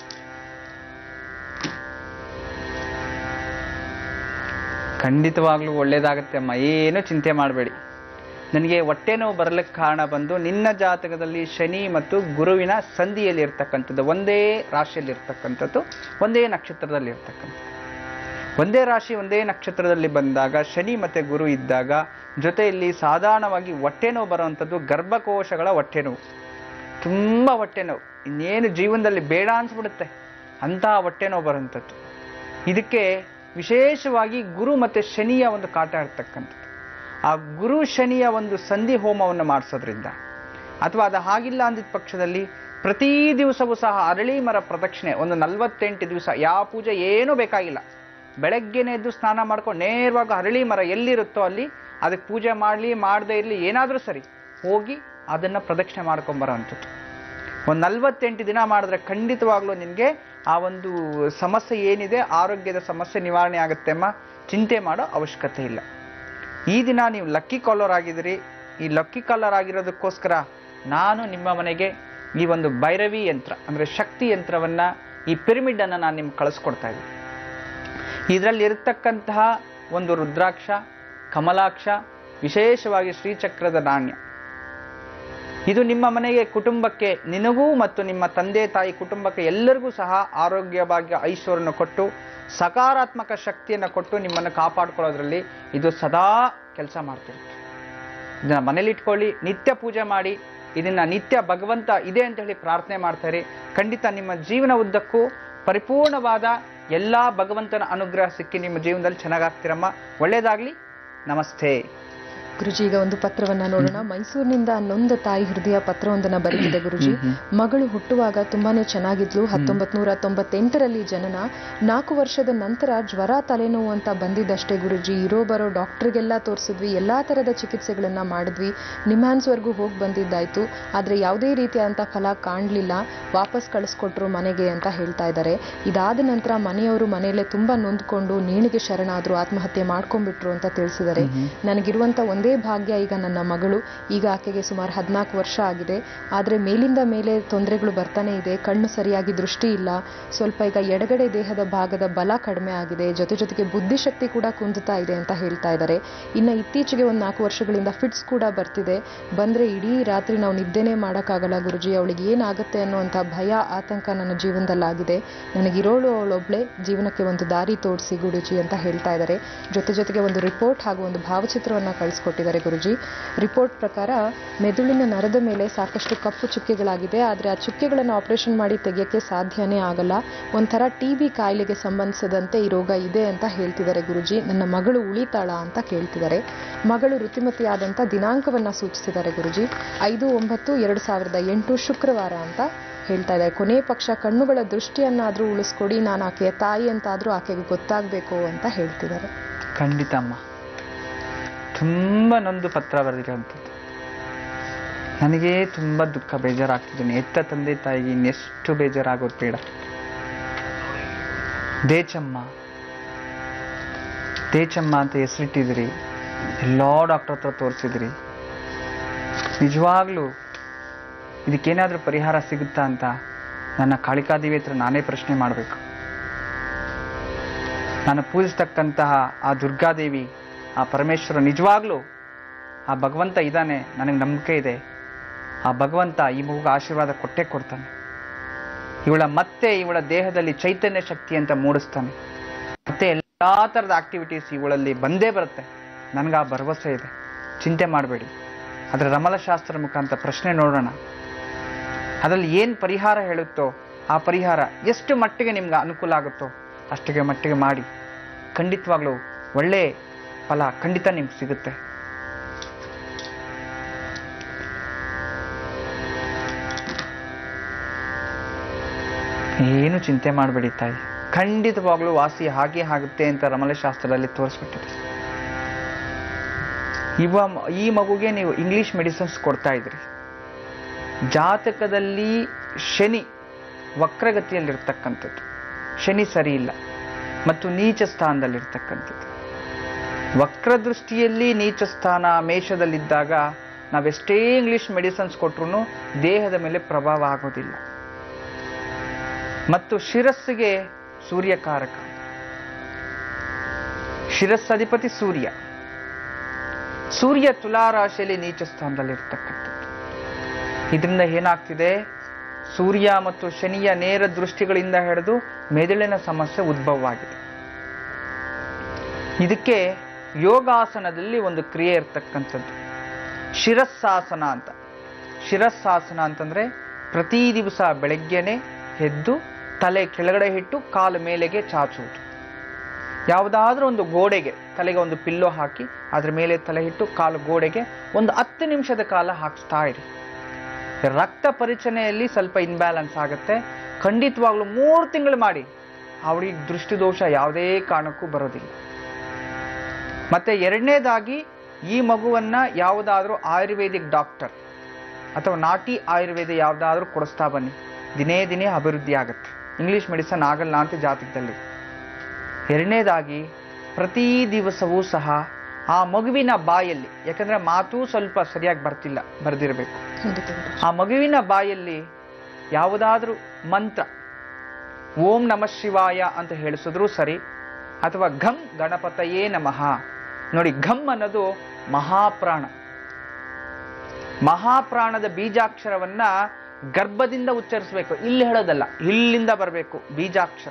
ಖಂಡಿತವಾಗ್ಲೂ ಒಳ್ಳೇದಾಗತ್ತೆ ಅಮ್ಮ ಏನು ಚಿಂತೆ ಮಾಡಬೇಡಿ ನನಗೆ ಹೊಟ್ಟೆ ನೋವು ಬರಲಿಕ್ಕೆ ಕಾರಣ ಬಂದು ನಿನ್ನ ಜಾತಕದಲ್ಲಿ ಶನಿ ಮತ್ತು ಗುರುವಿನ ಸಂಧಿಯಲ್ಲಿ ಇರ್ತಕ್ಕಂಥದ್ದು ಒಂದೇ ರಾಶಿಯಲ್ಲಿ ಇರ್ತಕ್ಕಂಥದ್ದು ಒಂದೇ ನಕ್ಷತ್ರದಲ್ಲಿ ಇರ್ತಕ್ಕಂಥದ್ದು ಒಂದೇ ರಾಶಿ ಒಂದೇ ನಕ್ಷತ್ರದಲ್ಲಿ ಬಂದಾಗ ಶನಿ ಮತ್ತೆ ಗುರು ಇದ್ದಾಗ ಜೊತೆಯಲ್ಲಿ ಸಾಧಾರಣವಾಗಿ ಹೊಟ್ಟೆ ನೋವು ಬರುವಂಥದ್ದು ಗರ್ಭಕೋಶಗಳ ಹೊಟ್ಟೆ ನೋವು ತುಂಬ ಹೊಟ್ಟೆ ನೋವು ಇನ್ನೇನು ಜೀವನದಲ್ಲಿ ಬೇಡ ಅನ್ಸ್ಬಿಡುತ್ತೆ ಅಂತಹ ಹೊಟ್ಟೆ ನೋವು ಬರುವಂಥದ್ದು ಇದಕ್ಕೆ ವಿಶೇಷವಾಗಿ ಗುರು ಮತ್ತು ಶನಿಯ ಒಂದು ಕಾಟ ಇರ್ತಕ್ಕಂಥದ್ದು ಆ ಗುರು ಶನಿಯ ಒಂದು ಸಂಧಿ ಹೋಮವನ್ನು ಮಾಡಿಸೋದ್ರಿಂದ ಅಥವಾ ಅದು ಹಾಗಿಲ್ಲ ಅಂದಿದ್ದ ಪಕ್ಷದಲ್ಲಿ ಪ್ರತಿ ದಿವಸವೂ ಸಹ ಅರಳಿ ಮರ ಪ್ರದಕ್ಷಿಣೆ ಒಂದು ನಲವತ್ತೆಂಟು ದಿವಸ ಯಾವ ಪೂಜೆ ಏನೂ ಬೇಕಾಗಿಲ್ಲ ಬೆಳಗ್ಗೆನೇ ಎದ್ದು ಸ್ನಾನ ಮಾಡ್ಕೊಂಡು ನೇರವಾಗಿ ಅರಳಿ ಮರ ಎಲ್ಲಿರುತ್ತೋ ಅಲ್ಲಿ ಅದಕ್ಕೆ ಪೂಜೆ ಮಾಡಲಿ ಮಾಡದೇ ಇರಲಿ ಏನಾದರೂ ಸರಿ ಹೋಗಿ ಅದನ್ನು ಪ್ರದಕ್ಷಿಣೆ ಮಾಡ್ಕೊಂಬರೋವಂಥದ್ದು ಒಂದು ನಲ್ವತ್ತೆಂಟು ದಿನ ಮಾಡಿದ್ರೆ ಖಂಡಿತವಾಗ್ಲೂ ನಿನಗೆ ಆ ಒಂದು ಸಮಸ್ಯೆ ಏನಿದೆ ಆರೋಗ್ಯದ ಸಮಸ್ಯೆ ನಿವಾರಣೆ ಆಗುತ್ತೆ ಅಮ್ಮ ಚಿಂತೆ ಮಾಡೋ ಅವಶ್ಯಕತೆ ಇಲ್ಲ ಈ ದಿನ ನೀವು ಲಕ್ಕಿ ಕಾಲರ್ ಆಗಿದ್ದೀರಿ ಈ ಲಕ್ಕಿ ಕಾಲರ್ ಆಗಿರೋದಕ್ಕೋಸ್ಕರ ನಾನು ನಿಮ್ಮ ಮನೆಗೆ ಈ ಒಂದು ಭೈರವಿ ಯಂತ್ರ ಅಂದರೆ ಶಕ್ತಿ ಯಂತ್ರವನ್ನ ಈ ಪಿರಮಿಡ್ ಅನ್ನ ನಾನು ನಿಮ್ಗೆ ಕಳಿಸ್ಕೊಡ್ತಾ ಇದ್ದೀನಿ ಇದರಲ್ಲಿ ಇರತಕ್ಕಂತಹ ಒಂದು ರುದ್ರಾಕ್ಷ ಕಮಲಾಕ್ಷ ವಿಶೇಷವಾಗಿ ಶ್ರೀಚಕ್ರದ ನಾಣ್ಯ ಇದು ನಿಮ್ಮ ಮನೆಗೆ ಕುಟುಂಬಕ್ಕೆ ನಿನಗೂ ಮತ್ತು ನಿಮ್ಮ ತಂದೆ ತಾಯಿ ಕುಟುಂಬಕ್ಕೆ ಎಲ್ಲರಿಗೂ ಸಹ ಆರೋಗ್ಯ ಭಾಗ್ಯ ಐಶ್ವರ್ಯನ ಕೊಟ್ಟು ಸಕಾರಾತ್ಮಕ ಶಕ್ತಿಯನ್ನು ಕೊಟ್ಟು ನಿಮ್ಮನ್ನು ಕಾಪಾಡ್ಕೊಳ್ಳೋದ್ರಲ್ಲಿ ಇದು ಸದಾ ಕೆಲಸ ಮಾಡ್ತಿರುತ್ತೆ ಇದನ್ನ ಮನೇಲಿ ಇಟ್ಕೊಳ್ಳಿ ನಿತ್ಯ ಪೂಜೆ ಮಾಡಿ ಇದನ್ನ ನಿತ್ಯ ಭಗವಂತ ಇದೆ ಅಂತ ಹೇಳಿ ಪ್ರಾರ್ಥನೆ ಮಾಡ್ತಾರೆ ಖಂಡಿತ ನಿಮ್ಮ ಜೀವನ ಉದ್ದಕ್ಕೂ ಪರಿಪೂರ್ಣವಾದ ಎಲ್ಲಾ ಭಗವಂತನ ಅನುಗ್ರಹ ಸಿಕ್ಕಿ ನಿಮ್ಮ ಜೀವನದಲ್ಲಿ ಚೆನ್ನಾಗಾಗ್ತಿರಮ್ಮ ಒಳ್ಳೇದಾಗ್ಲಿ ನಮಸ್ತೆ ಗುರುಜಿ ಈಗ ಒಂದು ಪತ್ರವನ್ನ ನೋಡೋಣ ಮೈಸೂರಿನಿಂದ ನೊಂದ ತಾಯಿ ಹೃದಯ ಪತ್ರವೊಂದನ್ನ ಬರೆದಿದೆ ಗುರುಜಿ ಮಗಳು ಹುಟ್ಟುವಾಗ ತುಂಬಾನೇ ಚೆನ್ನಾಗಿದ್ಲು ಹತ್ತೊಂಬತ್ ನೂರ ತೊಂಬತ್ತೆಂಟರಲ್ಲಿ ಜನನ ನಾಲ್ಕು ವರ್ಷದ ನಂತರ ಜ್ವರ ತಲೆನೋವು ಅಂತ ಬಂದಿದ್ದಷ್ಟೇ ಗುರುಜಿ ಇರೋ ಬರೋ ಡಾಕ್ಟರ್ಗೆಲ್ಲ ತೋರಿಸಿದ್ವಿ ಎಲ್ಲಾ ತರದ ಚಿಕಿತ್ಸೆಗಳನ್ನ ಮಾಡಿದ್ವಿ ನಿಮ್ಯಾನ್ಸ್ವರೆಗೂ ಹೋಗಿ ಬಂದಿದ್ದಾಯ್ತು ಆದ್ರೆ ಯಾವುದೇ ರೀತಿಯಾದಂಥ ಫಲ ಕಾಣಲಿಲ್ಲ ವಾಪಸ್ ಕಳಿಸ್ಕೊಟ್ರು ಮನೆಗೆ ಅಂತ ಹೇಳ್ತಾ ಇದ್ದಾರೆ ಇದಾದ ನಂತರ ಮನೆಯವರು ಮನೆಯಲ್ಲೇ ತುಂಬಾ ನೊಂದ್ಕೊಂಡು ನೇಣಿಗೆ ಶರಣಾದ್ರು ಆತ್ಮಹತ್ಯೆ ಮಾಡ್ಕೊಂಡ್ಬಿಟ್ರು ಅಂತ ತಿಳಿಸಿದ್ದಾರೆ ನನಗಿರುವಂತ ಒಂದೇ ಭಾಗ್ಯ ಈಗ ನನ್ನ ಮಗಳು ಈಗ ಆಕೆಗೆ ಸುಮಾರು ಹದಿನಾಲ್ಕು ವರ್ಷ ಆಗಿದೆ ಆದ್ರೆ ಮೇಲಿಂದ ಮೇಲೆ ತೊಂದರೆಗಳು ಬರ್ತಾನೆ ಇದೆ ಕಣ್ಣು ಸರಿಯಾಗಿ ದೃಷ್ಟಿ ಇಲ್ಲ ಸ್ವಲ್ಪ ಈಗ ಎಡಗಡೆ ದೇಹದ ಭಾಗದ ಬಲ ಕಡಿಮೆ ಆಗಿದೆ ಜೊತೆ ಜೊತೆಗೆ ಬುದ್ಧಿಶಕ್ತಿ ಕೂಡ ಕುಂದುತ್ತಾ ಇದೆ ಅಂತ ಹೇಳ್ತಾ ಇದ್ದಾರೆ ಇನ್ನು ಇತ್ತೀಚೆಗೆ ಒಂದು ನಾಲ್ಕು ವರ್ಷಗಳಿಂದ ಫಿಟ್ಸ್ ಕೂಡ ಬರ್ತಿದೆ ಬಂದ್ರೆ ಇಡೀ ರಾತ್ರಿ ನಾವು ನಿದ್ದೆನೇ ಮಾಡೋಕ್ಕಾಗಲ್ಲ ಗುರುಜಿ ಅವಳಿಗೆ ಏನಾಗುತ್ತೆ ಅನ್ನುವಂಥ ಭಯ ಆತಂಕ ನನ್ನ ಜೀವನದಲ್ಲಾಗಿದೆ ನನಗಿರೋಳು ಅವಳೊಬ್ಳೆ ಜೀವನಕ್ಕೆ ಒಂದು ದಾರಿ ತೋರಿಸಿ ಗುರುಜಿ ಅಂತ ಹೇಳ್ತಾ ಇದ್ದಾರೆ ಜೊತೆ ಜೊತೆಗೆ ಒಂದು ರಿಪೋರ್ಟ್ ಹಾಗೂ ಒಂದು ಭಾವಚಿತ್ರವನ್ನ ಕಳಿಸ್ಕೊಟ್ಟಿದ್ದಾರೆ ಗುರುಜಿ ರಿಪೋರ್ಟ್ ಪ್ರಕಾರ ಮೆದುಳಿನ ನರದ ಮೇಲೆ ಸಾಕಷ್ಟು ಕಪ್ಪು ಚುಕ್ಕೆಗಳಾಗಿದೆ ಆದರೆ ಆ ಚುಕ್ಕೆಗಳನ್ನು ಆಪರೇಷನ್ ಮಾಡಿ ತೆಗೆಯಕ್ಕೆ ಸಾಧ್ಯನೇ ಆಗಲ್ಲ ಒಂಥರ ಟಿ ಬಿ ಕಾಯಿಲೆಗೆ ಸಂಬಂಧಿಸಿದಂತೆ ಈ ರೋಗ ಇದೆ ಅಂತ ಹೇಳ್ತಿದ್ದಾರೆ ಗುರುಜಿ ನನ್ನ ಮಗಳು ಉಳಿತಾಳ ಅಂತ ಕೇಳ್ತಿದ್ದಾರೆ ಮಗಳು ಋತುಮತಿಯಾದಂಥ ದಿನಾಂಕವನ್ನ ಸೂಚಿಸಿದ್ದಾರೆ ಗುರುಜಿ ಐದು ಒಂಬತ್ತು ಎರಡು ಸಾವಿರದ ಎಂಟು ಶುಕ್ರವಾರ ಅಂತ ಹೇಳ್ತಾ ಇದ್ದಾರೆ ಕೊನೆ ಪಕ್ಷ ಕಣ್ಣುಗಳ ದೃಷ್ಟಿಯನ್ನಾದರೂ ಉಳಿಸ್ಕೊಡಿ ನಾನು ಆಕೆಯ ತಾಯಿ ಅಂತಾದರೂ ಆಕೆಗೆ ಗೊತ್ತಾಗಬೇಕು ಅಂತ ಹೇಳ್ತಿದ್ದಾರೆ ಖಂಡಿತ ಅಮ್ಮ ತುಂಬ ನೊಂದು ಪತ್ರ ಬರೆದಿರೋಂಥದ್ದು ನನಗೆ ತುಂಬ ದುಃಖ ಬೇಜಾರಾಗ್ತಿದ್ದೀನಿ ಎತ್ತ ತಂದೆ ತಾಯಿಗೆ ಇನ್ನೆಷ್ಟು ಬೇಜಾರಾಗೋದು ಬೇಡ ದೇಚಮ್ಮ ದೇಚಮ್ಮ ಅಂತ ಹೆಸರಿಟ್ಟಿದ್ರಿ ಎಲ್ಲ ಡಾಕ್ಟರ್ ಹತ್ರ ತೋರಿಸಿದ್ರಿ ನಿಜವಾಗ್ಲೂ ಇದಕ್ಕೇನಾದರೂ ಪರಿಹಾರ ಸಿಗುತ್ತಾ ಅಂತ ನನ್ನ ಕಾಳಿಕಾದೇವಿ ಹತ್ರ ನಾನೇ ಪ್ರಶ್ನೆ ಮಾಡಬೇಕು ನಾನು ಪೂಜಿಸ್ತಕ್ಕಂತಹ ಆ ದುರ್ಗಾದೇವಿ ಆ ಪರಮೇಶ್ವರ ನಿಜವಾಗ್ಲೂ ಆ ಭಗವಂತ ಇದ್ದಾನೆ ನನಗೆ ನಂಬಿಕೆ ಇದೆ ಆ ಭಗವಂತ ಈ ಮಗುಗೆ ಆಶೀರ್ವಾದ ಕೊಟ್ಟೇ ಕೊಡ್ತಾನೆ ಇವಳ ಮತ್ತೆ ಇವಳ ದೇಹದಲ್ಲಿ ಚೈತನ್ಯ ಶಕ್ತಿ ಅಂತ ಮೂಡಿಸ್ತಾನೆ ಮತ್ತೆ ಎಲ್ಲಾ ಥರದ ಆಕ್ಟಿವಿಟೀಸ್ ಇವಳಲ್ಲಿ ಬಂದೇ ಬರುತ್ತೆ ನನಗೆ ಆ ಭರವಸೆ ಇದೆ ಚಿಂತೆ ಮಾಡಬೇಡಿ ಅದರ ರಮಲಶಾಸ್ತ್ರ ಮುಖಾಂತರ ಪ್ರಶ್ನೆ ನೋಡೋಣ ಅದರಲ್ಲಿ ಏನು ಪರಿಹಾರ ಹೇಳುತ್ತೋ ಆ ಪರಿಹಾರ ಎಷ್ಟು ಮಟ್ಟಿಗೆ ನಿಮ್ಗೆ ಅನುಕೂಲ ಆಗುತ್ತೋ ಅಷ್ಟಿಗೆ ಮಟ್ಟಿಗೆ ಮಾಡಿ ಖಂಡಿತವಾಗ್ಲೂ ಒಳ್ಳೆ ಫಲ ಖಂಡಿತ ನಿಮ್ಗೆ ಸಿಗುತ್ತೆ ಏನು ಚಿಂತೆ ಮಾಡಬೇಡಿ ತಾಯಿ ಖಂಡಿತವಾಗ್ಲೂ ವಾಸಿ ಹಾಗೆ ಆಗುತ್ತೆ ಅಂತ ರಮಲಶಾಸ್ತ್ರದಲ್ಲಿ ತೋರಿಸ್ಬಿಟ್ಟಿದೆ ಇವ ಈ ಮಗುಗೆ ನೀವು ಇಂಗ್ಲಿಷ್ ಮೆಡಿಸಿನ್ಸ್ ಕೊಡ್ತಾ ಇದ್ರಿ ಜಾತಕದಲ್ಲಿ ಶನಿ ವಕ್ರಗತಿಯಲ್ಲಿರ್ತಕ್ಕಂಥದ್ದು ಶನಿ ಸರಿ ಇಲ್ಲ ಮತ್ತು ನೀಚ ಸ್ಥಾನದಲ್ಲಿರ್ತಕ್ಕಂಥದ್ದು ವಕ್ರದೃಷ್ಟಿಯಲ್ಲಿ ನೀಚ ಸ್ಥಾನ ಮೇಷದಲ್ಲಿದ್ದಾಗ ನಾವೆಷ್ಟೇ ಇಂಗ್ಲಿಷ್ ಮೆಡಿಸಿನ್ಸ್ ಕೊಟ್ರು ದೇಹದ ಮೇಲೆ ಪ್ರಭಾವ ಆಗೋದಿಲ್ಲ ಮತ್ತು ಶಿರಸ್ಸಿಗೆ ಸೂರ್ಯಕಾರಕ ಶಿರಸ್ಸಧಿಪತಿ ಸೂರ್ಯ ಸೂರ್ಯ ತುಲಾರಾಶಿಯಲ್ಲಿ ನೀಚ ಸ್ಥಾನದಲ್ಲಿರ್ತಕ್ಕಂಥದ್ದು ಇದರಿಂದ ಏನಾಗ್ತಿದೆ ಸೂರ್ಯ ಮತ್ತು ಶನಿಯ ನೇರ ದೃಷ್ಟಿಗಳಿಂದ ಹಿಡಿದು ಮೆದುಳಿನ ಸಮಸ್ಯೆ ಉದ್ಭವವಾಗಿದೆ ಇದಕ್ಕೆ ಯೋಗಾಸನದಲ್ಲಿ ಒಂದು ಕ್ರಿಯೆ ಇರ್ತಕ್ಕಂಥದ್ದು ಶಿರಸ್ಸಾಸನ ಅಂತ ಶಿರಸ್ಸಾಸನ ಅಂತಂದ್ರೆ ಪ್ರತಿ ದಿವಸ ಬೆಳಗ್ಗೆನೆ ಎದ್ದು ತಲೆ ಕೆಳಗಡೆ ಇಟ್ಟು ಕಾಲು ಮೇಲೆಗೆ ಚಾಚುವುದು ಯಾವುದಾದ್ರೂ ಒಂದು ಗೋಡೆಗೆ ತಲೆಗೆ ಒಂದು ಪಿಲ್ಲೋ ಹಾಕಿ ಅದ್ರ ಮೇಲೆ ತಲೆ ಇಟ್ಟು ಕಾಲು ಗೋಡೆಗೆ ಒಂದು ಹತ್ತು ನಿಮಿಷದ ಕಾಲ ಹಾಕಿಸ್ತಾ ಇರಿ ರಕ್ತ ಪರಿಚನೆಯಲ್ಲಿ ಸ್ವಲ್ಪ ಇನ್ಬ್ಯಾಲೆನ್ಸ್ ಆಗುತ್ತೆ ಖಂಡಿತವಾಗ್ಲೂ ಮೂರು ತಿಂಗಳು ಮಾಡಿ ಅವಳಿಗೆ ದೃಷ್ಟಿದೋಷ ಯಾವುದೇ ಕಾರಣಕ್ಕೂ ಬರೋದಿಲ್ಲ ಮತ್ತೆ ಎರಡನೇದಾಗಿ ಈ ಮಗುವನ್ನ ಯಾವುದಾದ್ರೂ ಆಯುರ್ವೇದಿಕ್ ಡಾಕ್ಟರ್ ಅಥವಾ ನಾಟಿ ಆಯುರ್ವೇದ ಯಾವುದಾದ್ರೂ ಕೊಡಿಸ್ತಾ ಬನ್ನಿ ದಿನೇ ದಿನೇ ಅಭಿವೃದ್ಧಿ ಆಗುತ್ತೆ ಇಂಗ್ಲಿಷ್ ಮೆಡಿಸನ್ ಆಗಲ್ಲ ಅಂತ ಜಾತಕದಲ್ಲಿ ಎರಡನೇದಾಗಿ ಪ್ರತಿ ದಿವಸವೂ ಸಹ ಆ ಮಗುವಿನ ಬಾಯಲ್ಲಿ ಯಾಕಂದ್ರೆ ಮಾತು ಸ್ವಲ್ಪ ಸರಿಯಾಗಿ ಬರ್ತಿಲ್ಲ ಬರೆದಿರಬೇಕು ಖಂಡಿತ ಗುರೂಜಿ. ಆ ಮಗುವಿನ ಬಾಯಲ್ಲಿ ಯಾವುದಾದ್ರೂ ಮಂತ್ರ ಓಂ ನಮಃ ಶಿವಾಯ ಅಂತ ಹೇಳಿಸಿದ್ರು ಸರಿ ಅಥವಾ ಘಂ ಗಣಪತಯೇ ನಮಃ ನೋಡಿ ಘಂ ಅನ್ನೋದು ಮಹಾಪ್ರಾಣ ಮಹಾಪ್ರಾಣದ ಬೀಜಾಕ್ಷರವನ್ನ ಗರ್ಭದಿಂದ ಉಚ್ಚರಿಸಬೇಕು ಇಲ್ಲಿ ಹೇಳೋದಲ್ಲ ಇಲ್ಲಿಂದ ಬರಬೇಕು ಬೀಜಾಕ್ಷರ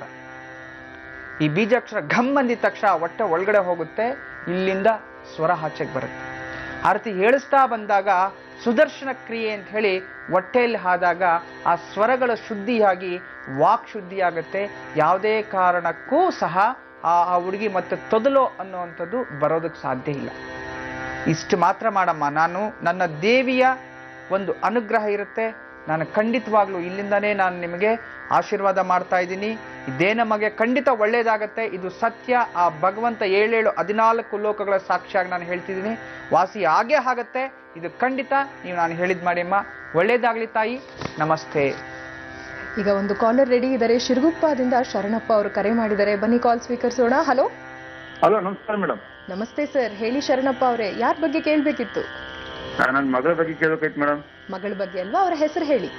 ಈ ಬೀಜಾಕ್ಷರ ಘಮ್ ಅಂದಿದ ತಕ್ಷಣ ಹೊಟ್ಟೆ ಒಳಗಡೆ ಹೋಗುತ್ತೆ ಇಲ್ಲಿಂದ ಸ್ವರ ಆಚೆಗೆ ಬರುತ್ತೆ ಆ ರೀತಿ ಹೇಳಿಸ್ತಾ ಬಂದಾಗ ಸುದರ್ಶನ ಕ್ರಿಯೆ ಅಂತ ಹೇಳಿ ಹೊಟ್ಟೆಯಲ್ಲಿ ಆದಾಗ ಆ ಸ್ವರಗಳ ಶುದ್ಧಿಯಾಗಿ ವಾಕ್ ಶುದ್ಧಿಯಾಗುತ್ತೆ ಯಾವುದೇ ಕಾರಣಕ್ಕೂ ಸಹ ಆ ಆ ಹುಡುಗಿ ಮತ್ತೆ ತೊದಲು ಅನ್ನುವಂಥದ್ದು ಬರೋದಕ್ಕೆ ಸಾಧ್ಯ ಇಲ್ಲ ಇಷ್ಟು ಮಾತ್ರ ಮಾಡಮ್ಮ ನಾನು ನನ್ನ ದೇವಿಯ ಒಂದು ಅನುಗ್ರಹ ಇರುತ್ತೆ ನಾನು ಖಂಡಿತವಾಗ್ಲೂ ಇಲ್ಲಿಂದನೇ ನಾನು ನಿಮಗೆ ಆಶೀರ್ವಾದ ಮಾಡ್ತಾ ಇದ್ದೀನಿ ಇದೇ ನಮಗೆ ಖಂಡಿತ ಒಳ್ಳೇದಾಗತ್ತೆ ಇದು ಸತ್ಯ ಆ ಭಗವಂತ ಏಳೇಳು ಹದಿನಾಲ್ಕು ಲೋಕಗಳ ಸಾಕ್ಷಿಯಾಗಿ ನಾನು ಹೇಳ್ತಿದ್ದೀನಿ ವಾಸಿ ಆಗೇ ಆಗತ್ತೆ ಇದು ಖಂಡಿತ ನೀವು ನಾನು ಹೇಳಿದ್ ಮಾಡಿ ಅಮ್ಮ ಒಳ್ಳೇದಾಗ್ಲಿ ತಾಯಿ ನಮಸ್ತೆ ಈಗ ಒಂದು ಕಾಲರ್ ರೆಡಿ ಇದ್ದಾರೆ ಶಿರಗುಪ್ಪದಿಂದ ಶರಣಪ್ಪ ಅವರು ಕರೆ ಮಾಡಿದ್ದಾರೆ ಬನ್ನಿ ಕಾಲ್ ಸ್ವೀಕರಿಸೋಣ ಹಲೋ ಹಲೋ ನಮಸ್ಕಾರ ಮೇಡಮ್ ನಮಸ್ತೆ ಸರ್ ಹೇಳಿ ಶರಣಪ್ಪ ಅವರೇ ಯಾರ ಬಗ್ಗೆ ಕೇಳಬೇಕಿತ್ತು ನನ್ನ ಮಗಳ ಬಗ್ಗೆ ಕೇಳ್ಬೇಕಾಯ್ತು ಮೇಡಮ್ ಮಗಳ ಬಗ್ಗೆ ಅಲ್ವಾ ಅವರ ಹೆಸರು ಹೇಳಿ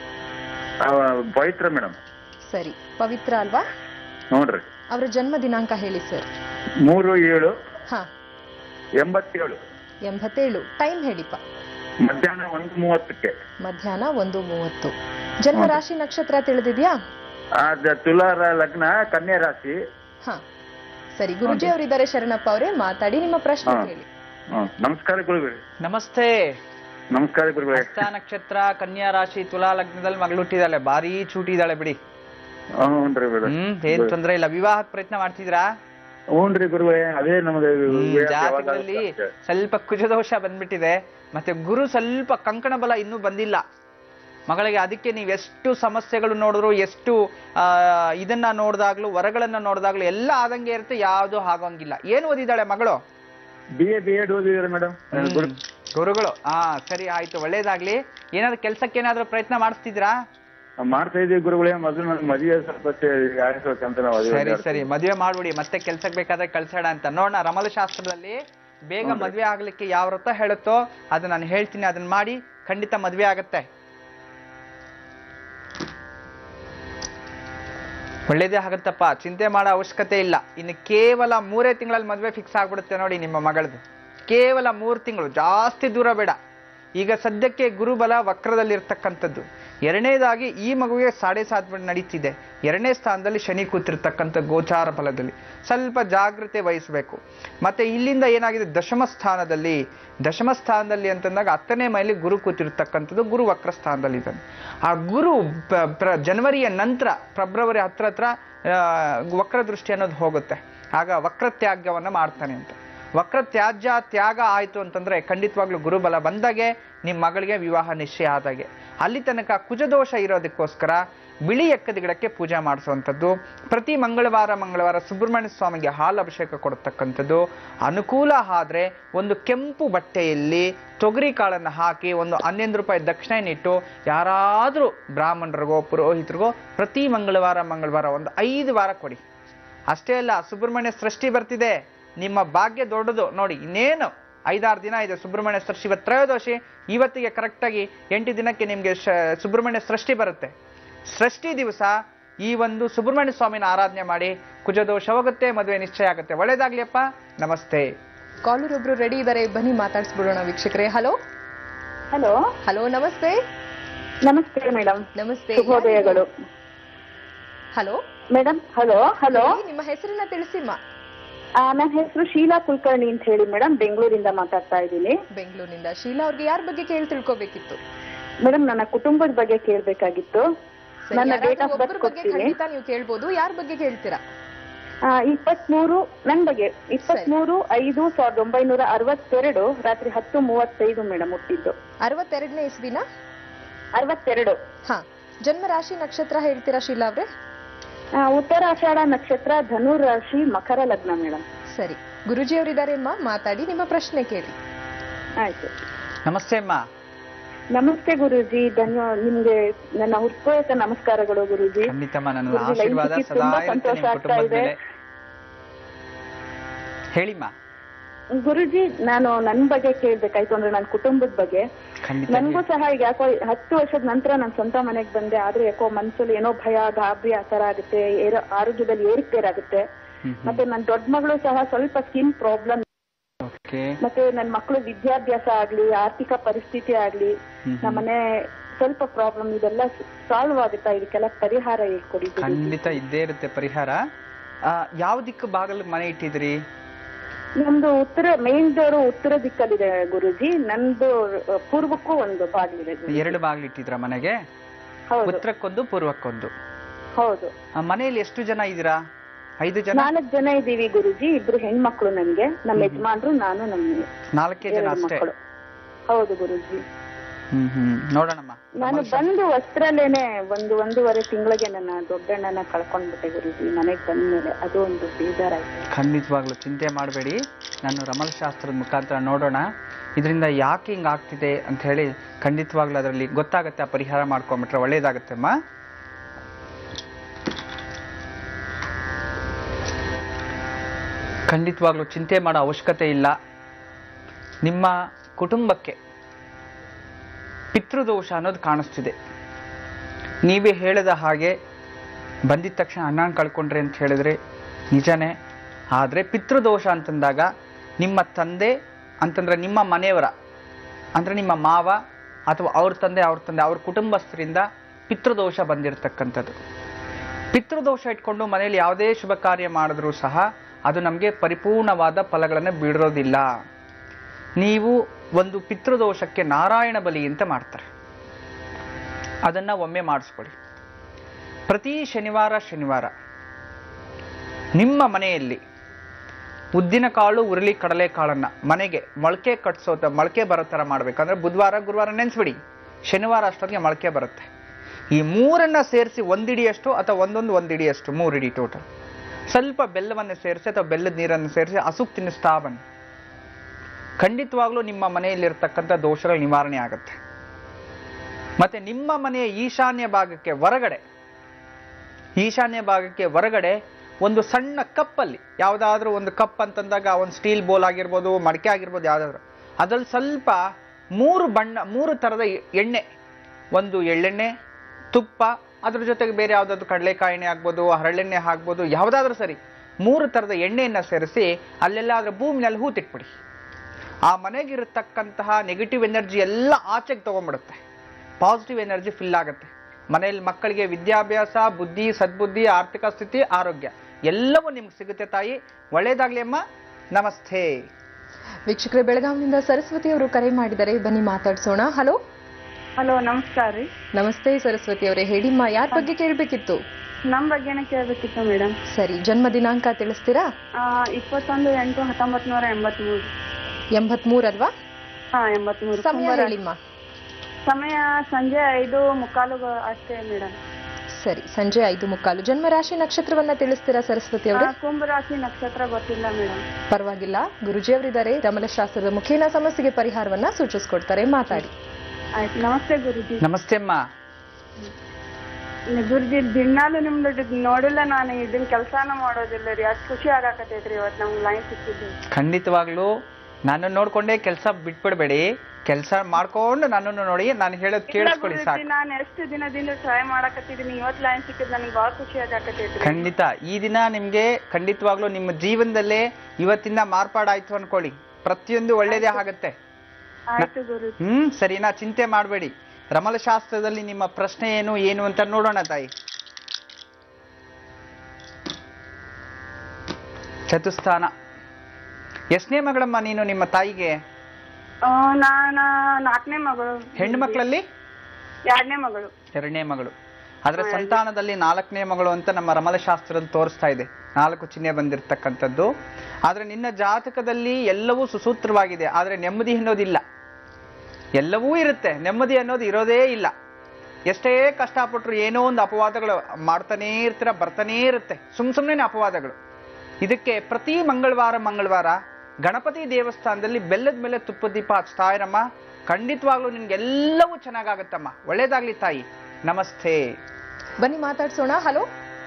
ಪವಿತ್ರ ಮೇಡಮ್ ಸರಿ ಪವಿತ್ರ ಅಲ್ವಾ ನೋಡ್ರಿ ಅವರ ಜನ್ಮ ದಿನಾಂಕ ಹೇಳಿ ಸರ್ ಮೂರು ಏಳು ಹಾ ಎಂಬತ್ತೇಳು ಎಂಬತ್ತೇಳು ಟೈಮ್ ಹೇಳಿಪ್ಪ ಮಧ್ಯಾಹ್ನ ಒಂದು ಮೂವತ್ತಕ್ಕೆ ಮಧ್ಯಾಹ್ನ ಒಂದು ಮೂವತ್ತು ಜನ್ಮ ರಾಶಿ ನಕ್ಷತ್ರ ತಿಳಿದಿದ್ಯಾ ಅದ ತುಲಾರ ಲಗ್ನ ಕನ್ಯಾ ರಾಶಿ ಹಾ ಸರಿ ಗುರುಜಿ ಅವರಿದ್ದಾರೆ ಶರಣಪ್ಪ ಅವರೇ ಮಾತಾಡಿ ನಿಮ್ಮ ಪ್ರಶ್ನೆ ಹಾ. ಕೇಳಿ ಹ್ಮ್. ನಮಸ್ಕಾರ ಗುರುಗಳೇ ನಮಸ್ತೆ ನಮಸ್ಕಾರ ಗುರುಗಳೇ ಹಸ್ತ ನಕ್ಷತ್ರ ಕನ್ಯಾ ರಾಶಿ ತುಲಾ ಲಗ್ನದಲ್ಲಿ ಮಗಳು ಹುಟ್ಟಿದಾಳೆ ಭಾರಿ ಚೂಟಿ ಇದ್ದಾಳೆ ಬಿಡಿ ಹ್ಞೂನ್ರಿ ಮೇಡಮ್ ಹ್ಮ್ ಏನ್ ತೊಂದ್ರೆ ಇಲ್ಲ ವಿವಾಹದ ಪ್ರಯತ್ನ ಮಾಡ್ತಿದ್ರಾ ಹ್ಞೂನ್ರಿ ಗುರುಗಳೇ ಅದೇ ನಮ್ದು ಹ್ಮ್, ಯಾವಾಗ ಜಾತಕದಲ್ಲಿ ಆಗುತ್ತೆ? ಸ್ವಲ್ಪ ಕುಜದೋಷ ಬಂದ್ಬಿಟ್ಟಿದೆ ಮತ್ತೆ ಗುರು ಸ್ವಲ್ಪ ಕಂಕಣ ಬಲ ಇನ್ನೂ ಬಂದಿಲ್ಲ ಮಗಳಿಗೆ ಅದಕ್ಕೆ ನೀವು ಎಷ್ಟು ಸಮಸ್ಯೆಗಳು ನೋಡಿದ್ರು ಎಷ್ಟು ಆ, ಇದನ್ನ ನೋಡಿದಾಗ್ಲೂ ವರಗಳನ್ನ ನೋಡಿದಾಗ್ಲೂ ಎಲ್ಲ ಆದಂಗೆ ಇರುತ್ತೆ ಯಾವುದು ಆಗೋಂಗಿಲ್ಲ ಏನ್ ಓದಿದಾಳೆ ಮಗಳು ಬಿ ಎ ಬಿ ಎಡ್ ಓದಿದ್ರೆ ಮೇಡಮ್ ಹ್ಮ್, ಗುರುಗಳು ಹಾ ಸರಿ ಆಯ್ತು ಒಳ್ಳೇದಾಗ್ಲಿ ಏನಾದ್ರು ಕೆಲ್ಸಕ್ಕೆ ಏನಾದ್ರು ಪ್ರಯತ್ನ ಮಾಡಿಸ್ತಿದ್ರಾ ಮಾಡ್ತಾ ಇದೀವಿ ಗುರುಗಳೇ ಮೊದಲು ನನ್ನ ಮದುವೆ ಸ್ವಲ್ಪ ಆಯ್ಸ್ಬೇಕಂತ ನಾವು ಅದೇ ಸರಿ ಒಂದು ಸರಿ ಮದುವೆ ಮಾಡ್ಬಿಡಿ ಮತ್ತೆ ಕೆಲ್ಸಕ್ಕೆ ಬೇಕಾದ್ರೆ ಕಳ್ಸೋಣ ಅಂತ ನೋಡೋಣ ರಮಲಶಾಸ್ತ್ರದಲ್ಲಿ ಬೇಗ ಮದ್ವೆ ಆಗ್ಲಿಕ್ಕೆ ಯಾವ ವ್ರತ ಹೇಳುತ್ತೋ ಅದು ನಾನು ಹೇಳ್ತೀನಿ ಅದನ್ನ ಮಾಡಿ ಖಂಡಿತ ಮದ್ವೆ ಆಗತ್ತೆ ಒಳ್ಳೇದೇ ಆಗುತ್ತಪ್ಪ ಚಿಂತೆ ಮಾಡೋ ಅವಶ್ಯಕತೆ ಇಲ್ಲ ಇನ್ನು ಕೇವಲ ಮೂರೇ ತಿಂಗಳಲ್ಲಿ ಮದುವೆ ಫಿಕ್ಸ್ ಆಗ್ಬಿಡುತ್ತೆ ನೋಡಿ ನಿಮ್ಮ ಮಗಳದು ಕೇವಲ ಮೂರು ತಿಂಗಳು ಜಾಸ್ತಿ ದೂರ ಬೇಡ ಈಗ ಸದ್ಯಕ್ಕೆ ಗುರುಬಲ ವಕ್ರದಲ್ಲಿರ್ತಕ್ಕಂಥದ್ದು ಎರಡನೇದಾಗಿ ಈ ಮಗುವಿಗೆ ಸಾಡೆ ಸಾತ್ ನಡೀತಿದೆ ಎರಡನೇ ಸ್ಥಾನದಲ್ಲಿ ಶನಿ ಕೂತಿರ್ತಕ್ಕಂಥ ಗೋಚಾರ ಫಲದಲ್ಲಿ ಸ್ವಲ್ಪ ಜಾಗ್ರತೆ ವಹಿಸಬೇಕು ಮತ್ತೆ ಇಲ್ಲಿಂದ ಏನಾಗಿದೆ ದಶಮ ಸ್ಥಾನದಲ್ಲಿ ದಶಮ ಸ್ಥಾನದಲ್ಲಿ ಅಂತಂದಾಗ ಹತ್ತನೇ ಮೈಲಿ ಗುರು ಕೂತಿರ್ತಕ್ಕಂಥದ್ದು ಗುರು ವಕ್ರ ಸ್ಥಾನದಲ್ಲಿದ್ದಾನೆ ಆ ಗುರು ಪ- ಪ್ರ ಜನವರಿಯ ನಂತರ ಫೆಬ್ರವರಿ ಹತ್ರ ಹತ್ರ ಆ, ವಕ್ರ ದೃಷ್ಟಿ ಅನ್ನೋದು ಹೋಗುತ್ತೆ ಆಗ ವಕ್ರ ತ್ಯಾಗವನ್ನು ಮಾಡ್ತಾನೆ ಅಂತ ವಕ್ರ ತ್ಯಾಜ್ಯ ತ್ಯಾಗ ಆಯಿತು ಅಂತಂದ್ರೆ ಖಂಡಿತವಾಗ್ಲೂ ಗುರುಬಲ ಬಂದಾಗೆ ನಿಮ್ಮ ಮಗಳಿಗೆ ವಿವಾಹ ನಿಶ್ಚಯ ಆದಾಗೆ ಅಲ್ಲಿ ತನಕ ಕುಜದೋಷ ಇರೋದಕ್ಕೋಸ್ಕರ ಬಿಳಿ ಎಕ್ಕದ ಗಿಡಕ್ಕೆ ಪೂಜೆ ಮಾಡಿಸುವಂಥದ್ದು ಪ್ರತಿ ಮಂಗಳವಾರ ಮಂಗಳವಾರ ಸುಬ್ರಹ್ಮಣ್ಯ ಸ್ವಾಮಿಗೆ ಹಾಲು ಅಭಿಷೇಕ ಕೊಡ್ತಕ್ಕಂಥದ್ದು ಅನುಕೂಲ ಆದ್ರೆ ಒಂದು ಕೆಂಪು ಬಟ್ಟೆಯಲ್ಲಿ ತೊಗರಿ ಕಾಳನ್ನು ಹಾಕಿ ಒಂದು ಹನ್ನೊಂದು ರೂಪಾಯಿ ದಕ್ಷಿಣೆನಿಟ್ಟು ಯಾರಾದರೂ ಬ್ರಾಹ್ಮಣರಿಗೋ ಪುರೋಹಿತರಿಗೋ ಪ್ರತಿ ಮಂಗಳವಾರ ಮಂಗಳವಾರ ಒಂದು ಐದು ವಾರ ಕೊಡಿ ಅಷ್ಟೇ ಅಲ್ಲ ಸುಬ್ರಹ್ಮಣ್ಯ ಸೃಷ್ಟಿ ಬರ್ತಿದೆ ನಿಮ್ಮ ಭಾಗ್ಯ ದೊಡ್ಡದು ನೋಡಿ ಇನ್ನೇನು ಐದಾರು ದಿನ ಇದೆ ಸುಬ್ರಹ್ಮಣ್ಯ ಸೃಷ್ಟಿ ಇವತ್ತು ತ್ರಯೋದಶಿ ಇವತ್ತಿಗೆ ಕರೆಕ್ಟಾಗಿ ಎಂಟು ದಿನಕ್ಕೆ ನಿಮಗೆ ಸುಬ್ರಹ್ಮಣ್ಯ ಸೃಷ್ಟಿ ಬರುತ್ತೆ ಸೃಷ್ಟಿ ದಿವಸ ಈ ಒಂದು ಸುಬ್ರಹ್ಮಣ್ಯ ಸ್ವಾಮಿನ ಆರಾಧನೆ ಮಾಡಿ ಕುಜದೋಷ ಹೋಗುತ್ತೆ ಮದುವೆ ನಿಶ್ಚಯ ಆಗುತ್ತೆ ಒಳ್ಳೇದಾಗ್ಲಿಯಪ್ಪ ನಮಸ್ತೆ ಕಾಲರ್ ಒಬ್ರು ರೆಡಿ ಇದ್ದಾರೆ ಬನ್ನಿ ಮಾತಾಡ್ಸ್ಬಿಡೋಣ ವೀಕ್ಷಕರೇ ಹಲೋ ಹಲೋ ಹಲೋ ನಮಸ್ತೆ ನಮಸ್ತೆ ಮೇಡಮ್ ನಮಸ್ತೆ ಶುಭೋದಯಗಳು ಹಲೋ ಮೇಡಮ್ ಹಲೋ ಹಲೋ ನಿಮ್ಮ ಹೆಸರನ್ನ ತಿಳಿಸಿಮ್ಮ ನನ್ನ ಹೆಸರು ಶೀಲಾ ಕುಲಕರ್ಣಿ ಅಂತ ಹೇಳಿ ಮೇಡಮ್ ಬೆಂಗಳೂರಿಂದ ಮಾತಾಡ್ತಾ ಇದ್ದೀನಿ ಬೆಂಗಳೂರಿನಿಂದ ಶೀಲಾ ಅವ್ರಿಗೆ ಯಾರ ಬಗ್ಗೆ ಕೇಳಿ ತಿಳ್ಕೊಬೇಕಿತ್ತು ಮೇಡಮ್ ನನ್ನ ಕುಟುಂಬದ ಬಗ್ಗೆ ಕೇಳ್ಬೇಕಾಗಿತ್ತು ಸರಿ, ನನ್ನ ಯಾರಾದ್ರೂ ಡೇಟ್ ಆಫ್ ಬರ್ತ್ ಒಬ್ರ ಬಗ್ಗೆ ಕೊಡ್ತೀನಿ ಖಂಡಿತ ನೀವು ಕೇಳ್ಬೋದು ಯಾರ ಬಗ್ಗೆ ಕೇಳ್ತೀರಾ ಇಪ್ಪತ್ಮೂರು ನನ್ ಬಗ್ಗೆ ಇಪ್ಪತ್ಮೂರು ಐದು ಸಾವಿರದ ಒಂಬೈನೂರ ಅರವತ್ತೆರಡು ರಾತ್ರಿ ಹತ್ತು ಮೂವತ್ತೈದು ಮೇಡಮ್ ಹುಟ್ಟಿದ್ದು ಅರವತ್ತೆರಡನೇ ಇಸ್ವಿನ ಅರವತ್ತೆರಡು ಹಾ ಜನ್ಮ ರಾಶಿ ನಕ್ಷತ್ರ ಹೇಳ್ತೀರಾ ಶೀಲಾ ಅವ್ರೆ ಆ, ಉತ್ತರಾಷಾಢ ನಕ್ಷತ್ರ ಧನುರ್ ರಾಶಿ ಮಕರ ಲಗ್ನ ಮೇಡಮ್ ಸರಿ ಗುರುಜಿ ಅವರಿದ್ದಾರೆ ಅಮ್ಮ ಮಾತಾಡಿ ನಿಮ್ಮ ಪ್ರಶ್ನೆ ಕೇಳಿ ಆಯ್ತು ನಮಸ್ತೆ ಅಮ್ಮ ನಮಸ್ತೆ ಗುರುಜಿ ಧನ್ಯ ನಿಮ್ಗೆ ನನ್ನ ಹೃತ್ಪೂರ್ವಕ ನಮಸ್ಕಾರಗಳು ಗುರುಜಿ ಖಂಡಿತಮ್ಮ ನನ್ನ ಗುರುಜಿ, ಲೈನ್ ಆಶೀರ್ವಾದ ಸಿಕ್ಕಿದ್ದು ಸದಾ ತುಂಬಾ ಇರುತ್ತೆ ಸಂತೋಷ ನಿಮ್ಮ ಆಗ್ತಾ ಕುಟುಂಬದ ಇದೆ. ಮೇಲೆ ಹೇಳಿಮ್ಮ ಗುರುಜಿ ನಾನು ನನ್ ಬಗ್ಗೆ ಕೇಳ್ಬೇಕಾಯ್ತು ಅಂದ್ರೆ ನನ್ನ ಕುಟುಂಬದ ಬಗ್ಗೆ ಖಂಡಿತ ನನ್ಗೂ ಸಹ ಈಗ ಯಾಕೋ ಹತ್ತು ವರ್ಷದ ನಂತರ ನಾನು ಸ್ವಂತ ಮನೆಗ್ ಬಂದೆ ಆದ್ರೆ ಯಾಕೋ ಮನ್ಸಲ್ಲಿ ಏನೋ ಭಯ ಗಾಬರಿ ಆ ತರ ಆಗುತ್ತೆ ಏರೋ- ಆರೋಗ್ಯದಲ್ಲಿ ಏರುಪೇರಾಗುತ್ತೆ ಹ್ಮ್ ಹ್ಮ್. ಮತ್ತೆ ನನ್ ದೊಡ್ಡ ಮಗಳು ಸಹ ಸ್ವಲ್ಪ ಸ್ಕಿನ್ ಪ್ರಾಬ್ಲಮ್ ಓಕೆ ಮತ್ತೆ ನನ್ ಮಕ್ಕಳು ವಿದ್ಯಾಭ್ಯಾಸ ಆಗ್ಲಿ ಆರ್ಥಿಕ ಪರಿಸ್ಥಿತಿ ಆಗ್ಲಿ ಹ್ಮ್ ಹ್ಮ್. ನಮ್ಮನೆ ಸ್ವಲ್ಪ ಪ್ರಾಬ್ಲಮ್ ಇದೆಲ್ಲ ಸಾಲ್ವ್ ಆಗುತ್ತಾ ಇದಕ್ಕೆಲ್ಲ ಪರಿಹಾರ ಹೇಳ್ಕೊಡಿ ಗುರೂಜಿ. ಖಂಡಿತ ಇದ್ದೇ ಇರುತ್ತೆ ಪರಿಹಾರ ಆ, ಯಾವ ದಿಕ್ಕು ಬಾಗಲ್ ಮನೆ ಇಟ್ಟಿದ್ರಿ ನಮ್ದು ಉತ್ತರ ಮೇನ್ ಡೋರು ಉತ್ತರ ದಿಕ್ಕಲ್ಲಿದೆ ಗುರುಜಿ ನಂದು ಅ, ಪೂರ್ವಕ್ಕೂ ಒಂದು ಬಾಗಿಲಿದೆ ಗುರೂಜಿ. ಎರಡು ಬಾಗಿಲು ಇಟ್ಟಿದ್ರ ಮನೆಗೆ ಹೌದು ಉತ್ತರಕ್ಕೊಂದು ಪೂರ್ವಕ್ಕೊಂದು ಹೌದು ಆ, ಮನೆಯಲ್ಲಿ ಎಷ್ಟು ಜನ ಇದ್ದೀರಾ ಐದು ಜನ ನಾಲ್ಕು ಜನ ಇದೀವಿ ಗುರುಜಿ ಇಬ್ರು ಹೆಣ್ಮಕ್ಳು ನನ್ಗೆ ನಮ್ಮ ಯಜಮಾನ್ರು ನಾನು ನಮ್ಮ ನಾಲ್ಕೇ ಜನ ಎರಡು ಅಷ್ಟೇ ಮಕ್ಕಳು ಹೌದು ಗುರುಜಿ ಹ್ಮ್ ಹ್ಮ್ ನೋಡೋಣಮ್ಮ ನಾನು ಬಂದು ವಸ್ತ್ರಲ್ಲೇನೆ ಒಂದು ಒಂದೂವರೆ ತಿಂಗಳಿಗೆ ನನ್ನ ದೊಡ್ಡಣ್ಣನ ಕಳ್ಕೊಂಡ್ಬಿಟ್ಟೆ ಗುರುಜಿ ಮನೆಗ್ ಬಂದ್ಮೇಲೆ ಅದು ಒಂದು ಬೇಜಾರಾಯ್ತು ಖಂಡಿತವಾಗ್ಲೂ ಚಿಂತೆ ಮಾಡಬೇಡಿ ನಾನು ರಮಲ್ ಶಾಸ್ತ್ರದ ಮುಖಾಂತರ ನೋಡೋಣ ಇದರಿಂದ ಯಾಕೆ ಹಿಂಗ್ ಆಗ್ತಿದೆ ಅಂತ ಹೇಳಿ ಖಂಡಿತವಾಗ್ಲೂ ಅದರಲ್ಲಿ ಗೊತ್ತಾಗತ್ತೆ ಆ ಪರಿಹಾರ ಮಾಡ್ಕೊಂಡ್ಬಿಟ್ರೆ ಒಳ್ಳೇದಾಗತ್ತೆ ಅಮ್ಮ ಖಂಡಿತವಾಗ್ಲೂ ಚಿಂತೆ ಮಾಡೋ ಅವಶ್ಯಕತೆ ಇಲ್ಲ ನಿಮ್ಮ ಕುಟುಂಬಕ್ಕೆ ಪಿತೃದೋಷ ಅನ್ನೋದು ಕಾಣಿಸ್ತಿದೆ ನೀವೇ ಹೇಳಿದ ಹಾಗೆ ಬಂದಿದ ತಕ್ಷಣ ಅಣ್ಣನ ಕಳ್ಕೊಂಡ್ರಿ ಅಂತ ಹೇಳಿದ್ರೆ ನಿಜನೇ ಆದರೆ ಪಿತೃದೋಷ ಅಂತಂದಾಗ ನಿಮ್ಮ ತಂದೆ ಅಂತಂದ್ರೆ ನಿಮ್ಮ ಮನೆಯವರ ಅಂದ್ರೆ ನಿಮ್ಮ ಮಾವ ಅಥವಾ ಅವ್ರ ತಂದೆ ಅವ್ರ ತಂದೆ ಅವ್ರ ಕುಟುಂಬಸ್ಥರಿಂದ ಪಿತೃದೋಷ ಬಂದಿರತಕ್ಕಂಥದ್ದು ಪಿತೃದೋಷ ಇಟ್ಕೊಂಡು ಮನೆಯಲ್ಲಿ ಯಾವುದೇ ಶುಭ ಕಾರ್ಯ ಮಾಡಿದ್ರೂ ಸಹ ಅದು ನಮಗೆ ಪರಿಪೂರ್ಣವಾದ ಫಲಗಳನ್ನು ಬೀಳಿರೋದಿಲ್ಲ ನೀವು ಒಂದು ಪಿತೃದೋಷಕ್ಕೆ ನಾರಾಯಣ ಬಲಿ ಅಂತ ಮಾಡ್ತಾರೆ ಅದನ್ನ ಒಮ್ಮೆ ಮಾಡಿಸ್ಕೊಡಿ ಪ್ರತಿ ಶನಿವಾರ ಶನಿವಾರ ನಿಮ್ಮ ಮನೆಯಲ್ಲಿ ಉದ್ದಿನ ಕಾಳು ಉರುಳಿ ಕಡಲೆ ಕಾಳನ್ನ ಮನೆಗೆ ಮೊಳಕೆ ಕಟ್ಸೋ ತ- ಮೊಳಕೆ ಬರೋ ಥರ ಮಾಡ್ಬೇಕಂದ್ರೆ ಬುಧವಾರ ಗುರುವಾರ ನೆನೆಸ್ಬಿಡಿ ಶನಿವಾರ ಅಷ್ಟೊತ್ತಿಗೆ ಮೊಳಕೆ ಬರುತ್ತೆ ಈ ಮೂರನ್ನ ಸೇರಿಸಿ ಒಂದಿಡಿಯಷ್ಟು ಅಥವಾ ಒಂದೊಂದು ಒಂದಿಡಿಯಷ್ಟು ಮೂರಿಡಿ ಟೋಟಲ್ ಸ್ವಲ್ಪ ಬೆಲ್ಲವನ್ನು ಸೇರಿಸಿ ಅಥವಾ ಬೆಲ್ಲದ ನೀರನ್ನು ಸೇರಿಸಿ ಹಸುಕ್ ತಿನ್ನಿಸ್ತಾ ಬನ್ನಿ ಖಂಡಿತವಾಗ್ಲೂ ನಿಮ್ಮ ಮನೆಯಲ್ಲಿರ್ತಕ್ಕಂಥ ದೋಷಗಳು ನಿವಾರಣೆ ಆಗುತ್ತೆ ಮತ್ತೆ ನಿಮ್ಮ ಮನೆಯ ಈಶಾನ್ಯ ಭಾಗಕ್ಕೆ ಹೊರಗಡೆ ಈಶಾನ್ಯ ಭಾಗಕ್ಕೆ ಹೊರಗಡೆ ಒಂದು ಸಣ್ಣ ಕಪ್ಪಲ್ಲಿ ಯಾವುದಾದ್ರೂ ಒಂದು ಕಪ್ ಅಂತಂದಾಗ ಒಂದು ಸ್ಟೀಲ್ ಬೋಲ್ ಆಗಿರ್ಬೋದು ಮಡಕೆ ಆಗಿರ್ಬೋದು ಯಾವುದಾದ್ರು ಅದ್ರಲ್ಲಿ ಸ್ವಲ್ಪ ಮೂರು ಬಣ್ಣ ಮೂರು ಥರದ ಎ- ಎಣ್ಣೆ ಒಂದು ಎಳ್ಳೆಣ್ಣೆ ತುಪ್ಪ ಅದ್ರ ಜೊತೆಗೆ ಬೇರೆ ಯಾವುದಾದ್ರು ಕಡಲೆಕಾಯಿ ಎಣ್ಣೆ ಆಗ್ಬೋದು ಹರಳೆಣ್ಣೆ ಆಗ್ಬೋದು ಯಾವುದಾದ್ರೂ ಸರಿ ಮೂರು ಥರದ ಎಣ್ಣೆಯನ್ನು ಸೇರಿಸಿ ಅಲ್ಲೆಲ್ಲಾದ್ರೂ ಭೂಮಿನಲ್ಲಿ ಹೂತಿಟ್ಬಿಡಿ ಆ ಮನೆಗಿರತಕ್ಕಂತಹ ನೆಗೆಟಿವ್ ಎನರ್ಜಿ ಎಲ್ಲ ಆಚೆಗೆ ತಗೊಂಡ್ಬಿಡುತ್ತೆ ಪಾಸಿಟಿವ್ ಎನರ್ಜಿ ಫಿಲ್ ಆಗುತ್ತೆ ಮನೆಯಲ್ಲಿ ಮಕ್ಕಳಿಗೆ ವಿದ್ಯಾಭ್ಯಾಸ ಬುದ್ಧಿ ಸದ್ಬುದ್ಧಿ ಆರ್ಥಿಕ ಸ್ಥಿತಿ ಆರೋಗ್ಯ ಎಲ್ಲವೂ ನಿಮ್ಗೆ ಸಿಗುತ್ತೆ ತಾಯಿ ಒಳ್ಳೇದಾಗ್ಲಿ ಅಮ್ಮ ನಮಸ್ತೆ ವೀಕ್ಷಕರೇ ಬೆಳಗಾವಿನಿಂದ ಸರಸ್ವತಿ ಅವರು ಕರೆ ಮಾಡಿದರೆ ಬನ್ನಿ ಮಾತಾಡ್ಸೋಣ ಹಲೋ ಹಲೋ ನಮಸ್ಕಾರ ರೀ ನಮಸ್ತೆ ಸರಸ್ವತಿ ಅವರೇ ಹೇಳಿಮ್ಮ ಯಾರ ಬಗ್ಗೆ ಕೇಳಬೇಕಿತ್ತು ನಮ್ಮ ಬಗ್ಗೆನೇ ಕೇಳಬೇಕಿತ್ತು ಮೇಡಮ್ ಸರಿ ಜನ್ಮ ದಿನಾಂಕ ತಿಳಿಸ್ತೀರಾ ಇಪ್ಪತ್ತೊಂದು ಎಂಟು ಹತ್ತೊಂಬತ್ತು ನೂರ ಎಂಬತ್ಮೂರು ಎಂಬತ್ಮೂರ್ ಅಲ್ವಾ ಹಾ ಎಂಬತ್ಮೂರು ಸಮಯ ಕುಂಬಾರ- ಹೇಳಿಮ್ಮ ಸಮಯ ಸಂಜೆ ಐದು ಮುಕ್ಕಾಲು ಅಷ್ಟೇ ಮೇಡಮ್ ಸರಿ ಸಂಜೆ ಐದು ಮುಕ್ಕಾಲು ಜನ್ಮ ರಾಶಿ ನಕ್ಷತ್ರವನ್ನ ತಿಳಿಸ್ತೀರಾ ಸರಸ್ವತಿ ಅವರೇ ಕುಂಭರಾಶಿ ನಕ್ಷತ್ರ ಗೊತ್ತಿಲ್ಲ ಮೇಡಮ್ ಪರವಾಗಿಲ್ಲ ಗುರುಜಿ ಅವರಿದ್ದಾರೆ ರಮಲಶಾಸ್ತ್ರದ ಮುಖೇನ ಸಮಸ್ಯೆಗೆ ಪರಿಹಾರವನ್ನ ಸೂಚಿಸ್ಕೊಡ್ತಾರೆ ಮಾತಾಡಿ ಆಯ್ತು ನಮಸ್ತೆ ಗುರುಜಿ ನಮಸ್ತೆ ಅಮ್ಮ ಗುರುಜಿ ದಿನಾಲು ನಿಮ್ದು ಇದ್ ನೋಡಿಲ್ಲ ನಾನು ಇದನ್ ಕೆಲ್ಸಾನ ಮಾಡೋದಿಲ್ಲ ರೀ ಅಷ್ಟ್ ಖುಷಿ ಆಗಾಕತೈತ್ರಿ ಇವತ್ತು ನಮ್ಗೆ ಲೈನ್ ಸಿಕ್ಕಿದ್ದು ಖಂಡಿತವಾಗ್ಲೂ ನನ್ನನ್ನು ನೋಡ್ಕೊಂಡೇ ಕೆಲಸ ಬಿಟ್ಬಿಡ್ಬೇಡಿ ಕೆಲಸ ಮಾಡ್ಕೊಂಡು ನನ್ನನ್ನು ನೋಡಿ ನಾನು ಹೇಳೋದು ಇಲ್ಲ ಕೇಳಿಸ್ಕೊಳ್ಳಿ ಗುರೂಜಿ, ಸಾಕು ನಾನ್ ಎಷ್ಟು ದಿನದಿಂದ ಟ್ರೈ ಮಾಡಕತ್ತಿದೀನಿ ಇವತ್ತು ಲೈನ್ ಸಿಕ್ಕಿದ್ ನನಗೆ ಬಹಳ ಖುಷಿ ಆಗಾಕತೈತ್ರಿ ಖಂಡಿತ ಈ ದಿನ ನಿಮ್ಗೆ ಖಂಡಿತವಾಗ್ಲೂ ನಿಮ್ಮ ಜೀವನದಲ್ಲೇ ಇವತ್ತಿಂದ ಮಾರ್ಪಾಡಾಯ್ತು ಅನ್ಕೊಳ್ಳಿ ಪ್ರತಿಯೊಂದು ಒಳ್ಳೇದೇ ಆಗುತ್ತೆ ಆಯ್ತು ಗುರು ಹ್ಮ್ ಸರಿನಾ ಚಿಂತೆ ಮಾಡಬೇಡಿ ರಮಲಶಾಸ್ತ್ರದಲ್ಲಿ ನಿಮ್ಮ ಪ್ರಶ್ನೆ ಏನು ಏನು ಅಂತ ನೋಡೋಣ ತಾಯಿ ಚತುಸ್ಥಾನ ಎಷ್ಟನೇ ಮಗಳಮ್ಮ ನೀನು ನಿಮ್ಮ ತಾಯಿಗೆ ಆ, ನಾನ ನಾಲ್ಕನೇ ಮಗಳು ಹೆಣ್ಣು ಮಕ್ಕಳಲ್ಲಿ ಎರಡನೇ ಮಗಳು ಎರಡನೇ ಮಗಳು ಆದ್ರೆ ಸಂತಾನದಲ್ಲಿ ನಾಲ್ಕನೇ ಮಗಳು ಅಂತ ನಮ್ಮ ರಮಲಶಾಸ್ತ್ರದಲ್ಲಿ ತೋರಿಸ್ತಾ ಇದೆ ನಾಲ್ಕು ಚಿಹ್ನೆ ಬಂದಿರತಕ್ಕಂಥದ್ದು ಆದ್ರೆ ನಿನ್ನ ಜಾತಕದಲ್ಲಿ ಎಲ್ಲವೂ ಸುಸೂತ್ರವಾಗಿದೆ ಆದ್ರೆ ನೆಮ್ಮದಿ ಅನ್ನೋದಿಲ್ಲ ಎಲ್ಲವೂ ಇರುತ್ತೆ ನೆಮ್ಮದಿ ಅನ್ನೋದು ಇರೋದೇ ಇಲ್ಲ ಎಷ್ಟೇ ಕಷ್ಟಪಟ್ಟರು ಏನೋ ಒಂದು ಅಪವಾದಗಳು ಮಾಡ್ತಾನೇ ಇರ್ತೀರ ಬರ್ತಾನೇ ಇರುತ್ತೆ ಸುಮ್ ಸುಮ್ಮನೆ ಅಪವಾದಗಳು ಇದಕ್ಕೆ ಪ್ರತಿ ಮಂಗಳವಾರ ಮಂಗಳವಾರ ಗಣಪತಿ ದೇವಸ್ಥಾನದಲ್ಲಿ ಬೆಲ್ಲದ ಮೇಲೆ ತುಪ್ಪ ದೀಪ ಹಚ್ತಾ ಇರಮ್ಮ ಖಂಡಿತವಾಗ್ಲೂ ನಿನ್ಗೆಲ್ಲವೂ ಚೆನ್ನಾಗಾಗತ್ತಮ್ಮ ಒಳ್ಳೇದಾಗ್ಲಿ ತಾಯಿ ನಮಸ್ತೆ ಬನ್ನಿ ಮಾತಾಡ್ಸೋಣ ಹಲೋ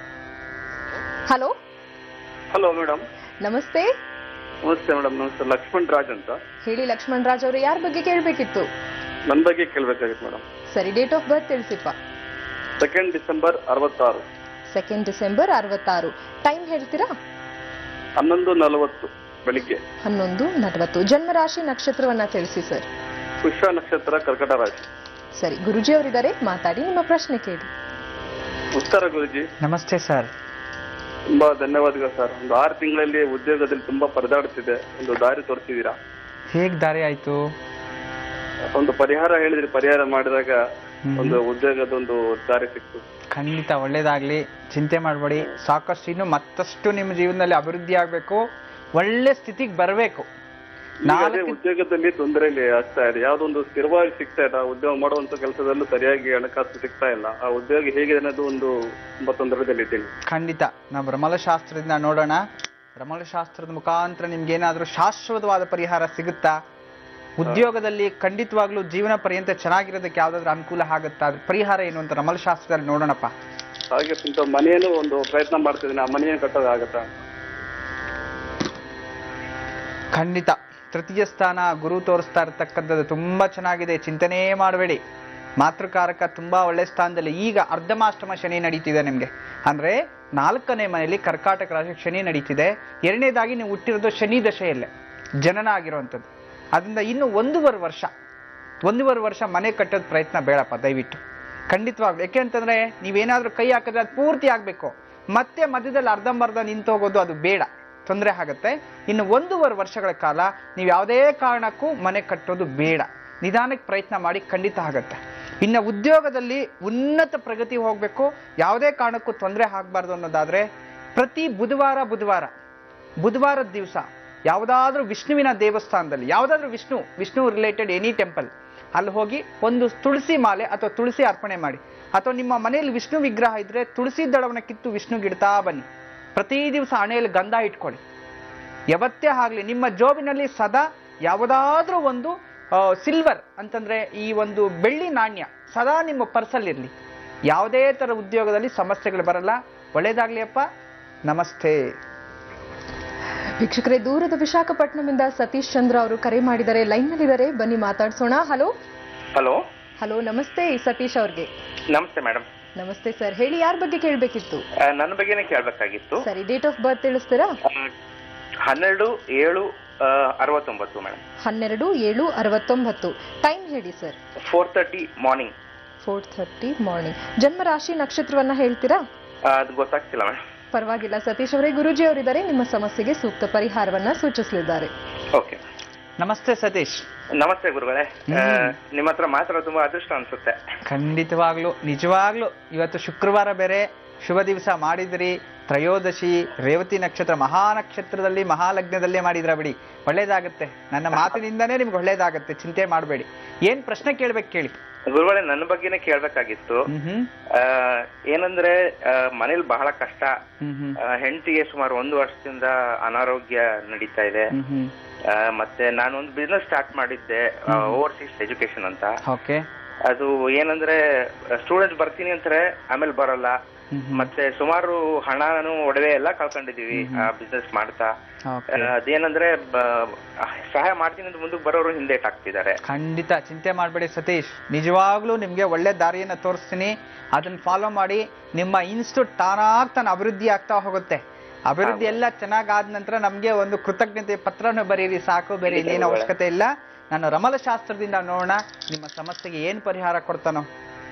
ಹಲೋ ಹಲೋ ಮೇಡಮ್ ನಮಸ್ತೆ ನಮಸ್ತೆ ಮೇಡಮ್ ನಮಸ್ತೆ ಲಕ್ಷ್ಮಣ್ ರಾಜ್ ಅಂತ ಹೇಳಿ ಲಕ್ಷ್ಮಣ್ ರಾಜ್ ಅವರು ಯಾರ ಬಗ್ಗೆ ಕೇಳಬೇಕಿತ್ತು ನನ್ನ ಬಗ್ಗೆ ಕೇಳ್ಬೇಕಾಗಿತ್ತು ಮೇಡಮ್ ಸರಿ ಡೇಟ್ ಆಫ್ ಬರ್ತ್ ತಿಳಿಸಿಪ್ಪ ಸೆಕೆಂಡ್ ಡಿಸೆಂಬರ್ ಅರವತ್ತಾರು ಸೆಕೆಂಡ್ ಡಿಸೆಂಬರ್ ಅರವತ್ತಾರು ಟೈಮ್ ಹೇಳ್ತೀರಾ ಹನ್ನೊಂದು ನಲವತ್ತು ಬೆಳಿಗ್ಗೆ ಹನ್ನೊಂದು ನಲವತ್ತು ಜನ್ಮ ರಾಶಿ ನಕ್ಷತ್ರವನ್ನ ತಿಳಿಸಿ ಸರ್ ಪುಷ್ಯ ನಕ್ಷತ್ರ ಕರ್ಕಟ ರಾಶಿ ಸರಿ ಗುರುಜಿ ಅವರಿದ್ದಾರೆ ಮಾತಾಡಿ ನಿಮ್ಮ ಪ್ರಶ್ನೆ ಕೇಳಿ ಉತ್ತರ ಗುರುಜಿ ನಮಸ್ತೆ ಸರ್ ತುಂಬಾ ಧನ್ಯವಾದಗಳು ಸರ್ ಒಂದು ಆರು ತಿಂಗಳಲ್ಲಿ ಉದ್ಯೋಗದಲ್ಲಿ ತುಂಬಾ ಪರದಾಡುತ್ತಿದೆ ಒಂದು ದಾರಿ ತೋರಿಸಿದೀರಾ ಹೇಗ್ ದಾರಿ ಆಯ್ತು ಒಂದು ಪರಿಹಾರ ಹೇಳಿದ್ರಿ ಪರಿಹಾರ ಮಾಡಿದಾಗ ಒಂದು ಉದ್ಯೋಗದ ಒಂದು ದಾರಿ ಸಿಕ್ತು ಖಂಡಿತ ಒಳ್ಳೇದಾಗ್ಲಿ ಚಿಂತೆ ಮಾಡಬೇಡಿ ಸಾಕಷ್ಟು ಇನ್ನು ಮತ್ತಷ್ಟು ನಿಮ್ಮ ಜೀವನದಲ್ಲಿ ಅಭಿವೃದ್ಧಿ ಆಗ್ಬೇಕು ಒಳ್ಳೆ ಸ್ಥಿತಿಗೆ ಬರಬೇಕು ಈಗ ಅದೇ ಉದ್ಯೋಗದಲ್ಲಿ ತೊಂದರೆ ಇಲ್ಲಿ ಆಗ್ತಾ ಇದೆ ಯಾವ್ದೊಂದು ಸ್ಥಿರವಾಗಿ ಸಿಗ್ತಾ ಇಲ್ಲ ಉದ್ಯೋಗ ಮಾಡುವಂತ ಕೆಲಸದಲ್ಲೂ ಸರಿಯಾಗಿ ಹಣಕಾಸು ಸಿಗ್ತಾ ಇಲ್ಲ ಆ ಉದ್ಯೋಗ ಹೇಗಿದೆ ಅನ್ನೋದು ಒಂದು ತುಂಬಾ ತೊಂದರೆದಲ್ಲಿದ್ದೀನಿ ಖಂಡಿತ ನಾವು ಭ್ರಮಲಶಾಸ್ತ್ರದಿಂದ ನೋಡೋಣ ಭ್ರಮಲಶಾಸ್ತ್ರದ ಮುಖಾಂತರ ನಿಮ್ಗೆ ಏನಾದ್ರೂ ಶಾಶ್ವತವಾದ ಪರಿಹಾರ ಸಿಗುತ್ತಾ ಉದ್ಯೋಗದಲ್ಲಿ ಖಂಡಿತವಾಗ್ಲೂ ಜೀವನ ಪರ್ಯಂತ ಚೆನ್ನಾಗಿರೋದಕ್ಕೆ ಯಾವ್ದಾದ್ರು ಅನುಕೂಲ ಆಗುತ್ತಾ ಅದ್ರ ಪರಿಹಾರ ಏನು ಅಂತ ರಮಲಶಾಸ್ತ್ರದಲ್ಲಿ ನೋಡೋಣಪ್ಪ ಹಾಗೆ ಇಂಥ ಮನೆಯನ್ನು ಒಂದು ಪ್ರಯತ್ನ ಮಾಡ್ತಿದ್ದೀನಿ ಆ ಮನೆಯನ್ನು ಕಟ್ಟೋದಾಗತ್ತಾ ಖಂಡಿತ ತೃತೀಯ ಸ್ಥಾನ ಗುರು ತೋರಿಸ್ತಾ ಇರತಕ್ಕಂಥದ್ದು ತುಂಬಾ ಚೆನ್ನಾಗಿದೆ ಚಿಂತನೆ ಮಾಡಬೇಡಿ ಮಾತೃಕಾರಕ ತುಂಬಾ ಒಳ್ಳೆ ಸ್ಥಾನದಲ್ಲಿ ಈಗ ಅರ್ಧಮಾಷ್ಟಮ ಶನಿ ನಡೀತಿದೆ ನಿಮ್ಗೆ ಅಂದ್ರೆ ನಾಲ್ಕನೇ ಮನೆಯಲ್ಲಿ ಕರ್ಕಾಟಕ ರಾಶಿ ಶನಿ ನಡೀತಿದೆ ಎರಡನೇದಾಗಿ ನೀವು ಹುಟ್ಟಿರೋದು ಶನಿ ದಶೆಯಲ್ಲೇ ಜನನ ಆಗಿರುವಂಥದ್ದು ಅದರಿಂದ ಇನ್ನು ಒಂದೂವರೆ ವರ್ಷ ಒಂದೂವರೆ ವರ್ಷ ಮನೆ ಕಟ್ಟೋದ್ ಪ್ರಯತ್ನ ಬೇಡಪ್ಪ ದಯವಿಟ್ಟು ಖಂಡಿತವಾಗ್ಲು ಯಾಕೆ ಅಂತಂದ್ರೆ ನೀವೇನಾದ್ರೂ ಕೈ ಹಾಕಿದ್ರೆ ಅದು ಪೂರ್ತಿ ಆಗ್ಬೇಕು ಮತ್ತೆ ಮಧ್ಯದಲ್ಲಿ ಅರ್ಧಂಬರ್ಧ ನಿಂತೋಗೋದು ಅದು ಬೇಡ ತೊಂದರೆ ಆಗುತ್ತೆ ಇನ್ನು ಒಂದೂವರೆ ವರ್ಷಗಳ ಕಾಲ ನೀವು ಯಾವುದೇ ಕಾರಣಕ್ಕೂ ಮನೆ ಕಟ್ಟೋದು ಬೇಡ ನಿಧಾನಕ್ಕೆ ಪ್ರಯತ್ನ ಮಾಡಿ ಖಂಡಿತ ಆಗತ್ತೆ ಇನ್ನು ಉದ್ಯೋಗದಲ್ಲಿ ಉನ್ನತ ಪ್ರಗತಿ ಹೋಗ್ಬೇಕು ಯಾವುದೇ ಕಾರಣಕ್ಕೂ ತೊಂದರೆ ಆಗಬಾರ್ದು ಅನ್ನೋದಾದ್ರೆ ಪ್ರತಿ ಬುಧವಾರ ಬುಧವಾರ ಬುಧವಾರದ ದಿವಸ ಯಾವುದಾದ್ರೂ ವಿಷ್ಣುವಿನ ದೇವಸ್ಥಾನದಲ್ಲಿ ಯಾವುದಾದ್ರೂ Vishnu Vishnu related any temple ಅಲ್ಲಿ ಹೋಗಿ ಒಂದು ತುಳಸಿ ಮಾಲೆ ಅಥವಾ ತುಳಸಿ ಅರ್ಪಣೆ ಮಾಡಿ ಅಥವಾ ನಿಮ್ಮ ಮನೆಯಲ್ಲಿ ವಿಷ್ಣು ವಿಗ್ರಹ ಇದ್ರೆ ತುಳಸಿ ದಳವನ್ನ ಕಿತ್ತು ವಿಷ್ಣು ಗಿಡ್ತಾ ಬನ್ನಿ ಪ್ರತಿ ದಿವಸ ಹಣೆಯಲ್ಲಿ ಗಂಧ ಇಟ್ಕೊಳ್ಳಿ ಯಾವತ್ತೇ ಆಗಲಿ ನಿಮ್ಮ ಜೋಬಿನಲ್ಲಿ ಸದಾ ಯಾವುದಾದ್ರೂ ಒಂದು ಸಿಲ್ವರ್ ಅಂತಂದ್ರೆ ಈ ಒಂದು ಬೆಳ್ಳಿ ನಾಣ್ಯ ಸದಾ ನಿಮ್ಮ ಪರ್ಸಲ್ಲಿರಲಿ ಯಾವುದೇ ಥರ ಉದ್ಯೋಗದಲ್ಲಿ ಸಮಸ್ಯೆಗಳು ಬರಲ್ಲ ಒಳ್ಳೇದಾಗ್ಲಿ ಅಪ್ಪ ನಮಸ್ತೆ ವೀಕ್ಷಕರೇ ದೂರದ ವಿಶಾಖಪಟ್ಟಣಮಿಂದ ಸತೀಶ್ ಚಂದ್ರ ಅವರು ಕರೆ ಮಾಡಿದ್ದಾರೆ ಲೈನ್ ನಲ್ಲಿದ್ದಾರೆ ಬನ್ನಿ ಮಾತಾಡ್ಸೋಣ ಹಲೋ ಹಲೋ ಹಲೋ ನಮಸ್ತೆ ಸತೀಶ್ ಅವ್ರಿಗೆ ನಮಸ್ತೆ ಮೇಡಮ್ ನಮಸ್ತೆ ಸರ್ ಹೇಳಿ ಯಾರ ಬಗ್ಗೆ ಕೇಳಬೇಕಿತ್ತು ಆ, ನನ್ನ ಬಗ್ಗೆನೇ ಕೇಳಬೇಕಾಗಿತ್ತು ಸರಿ ಡೇಟ್ ಆಫ್ ಬರ್ತ್ ತಿಳಿಸ್ತೀರಾ ಹನ್ನೆರಡು ಏಳು ಆ, ಅರವತ್ತೊಂಬತ್ತು ಮೇಡಮ್ ಹನ್ನೆರಡು ಏಳು ಅರವತ್ತೊಂಬತ್ತು ಟೈಮ್ ಹೇಳಿ sir four thirty morning four thirty morning ಜನ್ಮ ರಾಶಿ ನಕ್ಷತ್ರವನ್ನ ಹೇಳ್ತೀರಾ ಅದು ಗೊತ್ತಾಗ್ತಿಲ್ಲ ಮೇಡಮ್ ಪರವಾಗಿಲ್ಲ ಸತೀಶ್ ಅವರೇ ಗುರುಜಿ ಅವರಿದ್ದಾರೆ ನಿಮ್ಮ ಸಮಸ್ಯೆಗೆ ಸೂಕ್ತ ಪರಿಹಾರವನ್ನ ಸೂಚಿಸಲಿದ್ದಾರೆ ಓಕೆ ನಮಸ್ತೆ ಸತೀಶ್ ನಮಸ್ತೆ ಗುರುಗಳೇ ಆ, ನಿಮ್ಮ ಹತ್ರ ಮಾತ್ರ ತುಂಬಾ ಅದೃಷ್ಟ ಅನ್ಸುತ್ತೆ ಖಂಡಿತವಾಗ್ಲು ನಿಜವಾಗ್ಲು ಇವತ್ತು ಶುಕ್ರವಾರ ಬೇರೆ ಶುಭ ದಿವಸ ಮಾಡಿದ್ರಿ ತ್ರಯೋದಶಿ ರೇವತಿ ನಕ್ಷತ್ರ ಮಹಾ ನಕ್ಷತ್ರದಲ್ಲಿ ಮಹಾಲಗ್ನದಲ್ಲೇ ಮಾಡಿದ್ರ ಬಿಡಿ ಒಳ್ಳೇದಾಗತ್ತೆ ನನ್ನ ಮಾತಿನಿಂದನೇ ನಿಮ್ಗೆ ಒಳ್ಳೇದಾಗತ್ತೆ ಚಿಂತೆ ಮಾಡಬೇಡಿ ಏನ್ ಪ್ರಶ್ನೆ ಕೇಳ್ಬೇಕು ಕೇಳಿ ಗುರುಗಳೇ ನನ್ನ ಬಗ್ಗೆನೇ ಕೇಳ್ಬೇಕಾಗಿತ್ತು ಹ್ಮ್ ಹ್ಮ್ ಆ, ಏನಂದ್ರೆ ಆ, ಮನೇಲಿ ಬಹಳ ಕಷ್ಟ ಹ್ಮ್ ಹ್ಮ್ ಆ, ಹೆಂಡತಿಗೆ ಸುಮಾರು ಒಂದು ವರ್ಷದಿಂದ ಅನಾರೋಗ್ಯ ನಡೀತಾ ಇದೆ ಹ್ಮ್ ಹ್ಮ್ ಆ, ಮತ್ತೆ ನಾನು ಒಂದು ಬಿಸ್ನೆಸ್ ಸ್ಟಾರ್ಟ್ ಮಾಡಿದ್ದೆ ಓವರ್ಸೀಸ್ ಎಜುಕೇಶನ್ ಅಂತ ಓಕೆ ಅದು ಏನಂದ್ರೆ ಸ್ಟೂಡೆಂಟ್ಸ್ ಬರ್ತೀನಿ ಅಂತಾರೆ ಆಮೇಲೆ ಬರಲ್ಲ ಮತ್ತೆ ಸುಮಾರು ಹಣನು ಒಡವೆ ಎಲ್ಲ ಕಳ್ಕೊಂಡಿದೀವಿ ಆ ಬಿಸ್ನೆಸ್ ಮಾಡ್ತಾ ಓಕೆ ಆ, ಅದೇನಂದ್ರೆ ಬ- ಸಹಾಯ ಮಾಡ್ತೀನಿ ಅಂತ ಮುಂದಕ್ಕೆ ಬರೋರು ಹಿಂದೆ ಹಾಕ್ತಿದ್ದಾರೆ ಖಂಡಿತ ಚಿಂತೆ ಮಾಡಬೇಡಿ ಸತೀಶ್ ನಿಜವಾಗ್ಲೂ ನಿಮ್ಗೆ ಒಳ್ಳೆ ದಾರಿಯನ್ನ ತೋರಿಸ್ತೀನಿ ಅದನ್ನ ಫಾಲೋ ಮಾಡಿ ನಿಮ್ಮ ಇನ್ಸ್ಟಿಟ್ಯೂಟ್ ತಾನಾಗ್ ತಾನು ಅಭಿವೃದ್ಧಿ ಆಗ್ತಾ ಹೋಗುತ್ತೆ ಅಭಿವೃದ್ಧಿ ಎಲ್ಲ ಚೆನ್ನಾಗಾದ ನಂತರ ನಮ್ಗೆ ಒಂದು ಕೃತಜ್ಞತೆ ಪತ್ರನ ಬರೀರಿ ಸಾಕು ಬೇರೆ ಇನ್ನೇನು ಅವಶ್ಯಕತೆ ಇಲ್ಲ ನಾನು ರಮಲ ಶಾಸ್ತ್ರದಿಂದ ನೋಡೋಣ ನಿಮ್ಮ ಸಮಸ್ಯೆಗೆ ಏನ್ ಪರಿಹಾರ ಕೊಡ್ತಾನೋ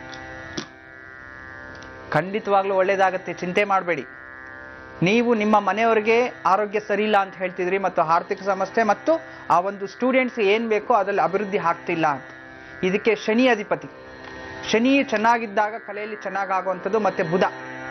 ಖಂಡಿತವಾಗ್ಲೂ ಒಳ್ಳೇದಾಗತ್ತೆ ಚಿಂತೆ ಮಾಡಬೇಡಿ ನೀವು ನಿಮ್ಮ ಮನೆಯವರಿಗೆ ಆರೋಗ್ಯ ಸರಿ ಇಲ್ಲ ಅಂತ ಹೇಳ್ತಿದ್ರಿ ಮತ್ತು ಆರ್ಥಿಕ ಸಮಸ್ಯೆ ಮತ್ತು ಆ ಒಂದು ಸ್ಟೂಡೆಂಟ್ಸ್ ಏನ್ ಬೇಕೋ ಅದ್ರಲ್ಲಿ ಅಭಿವೃದ್ಧಿ ಆಗ್ತಿಲ್ಲ ಅಂತ ಇದಕ್ಕೆ ಶನಿ ಅಧಿಪತಿ ಶನಿ ಚೆನ್ನಾಗಿದ್ದಾಗ ಕಲೆಯಲ್ಲಿ ಚೆನ್ನಾಗಾಗುವಂಥದ್ದು ಮತ್ತೆ ಬುಧ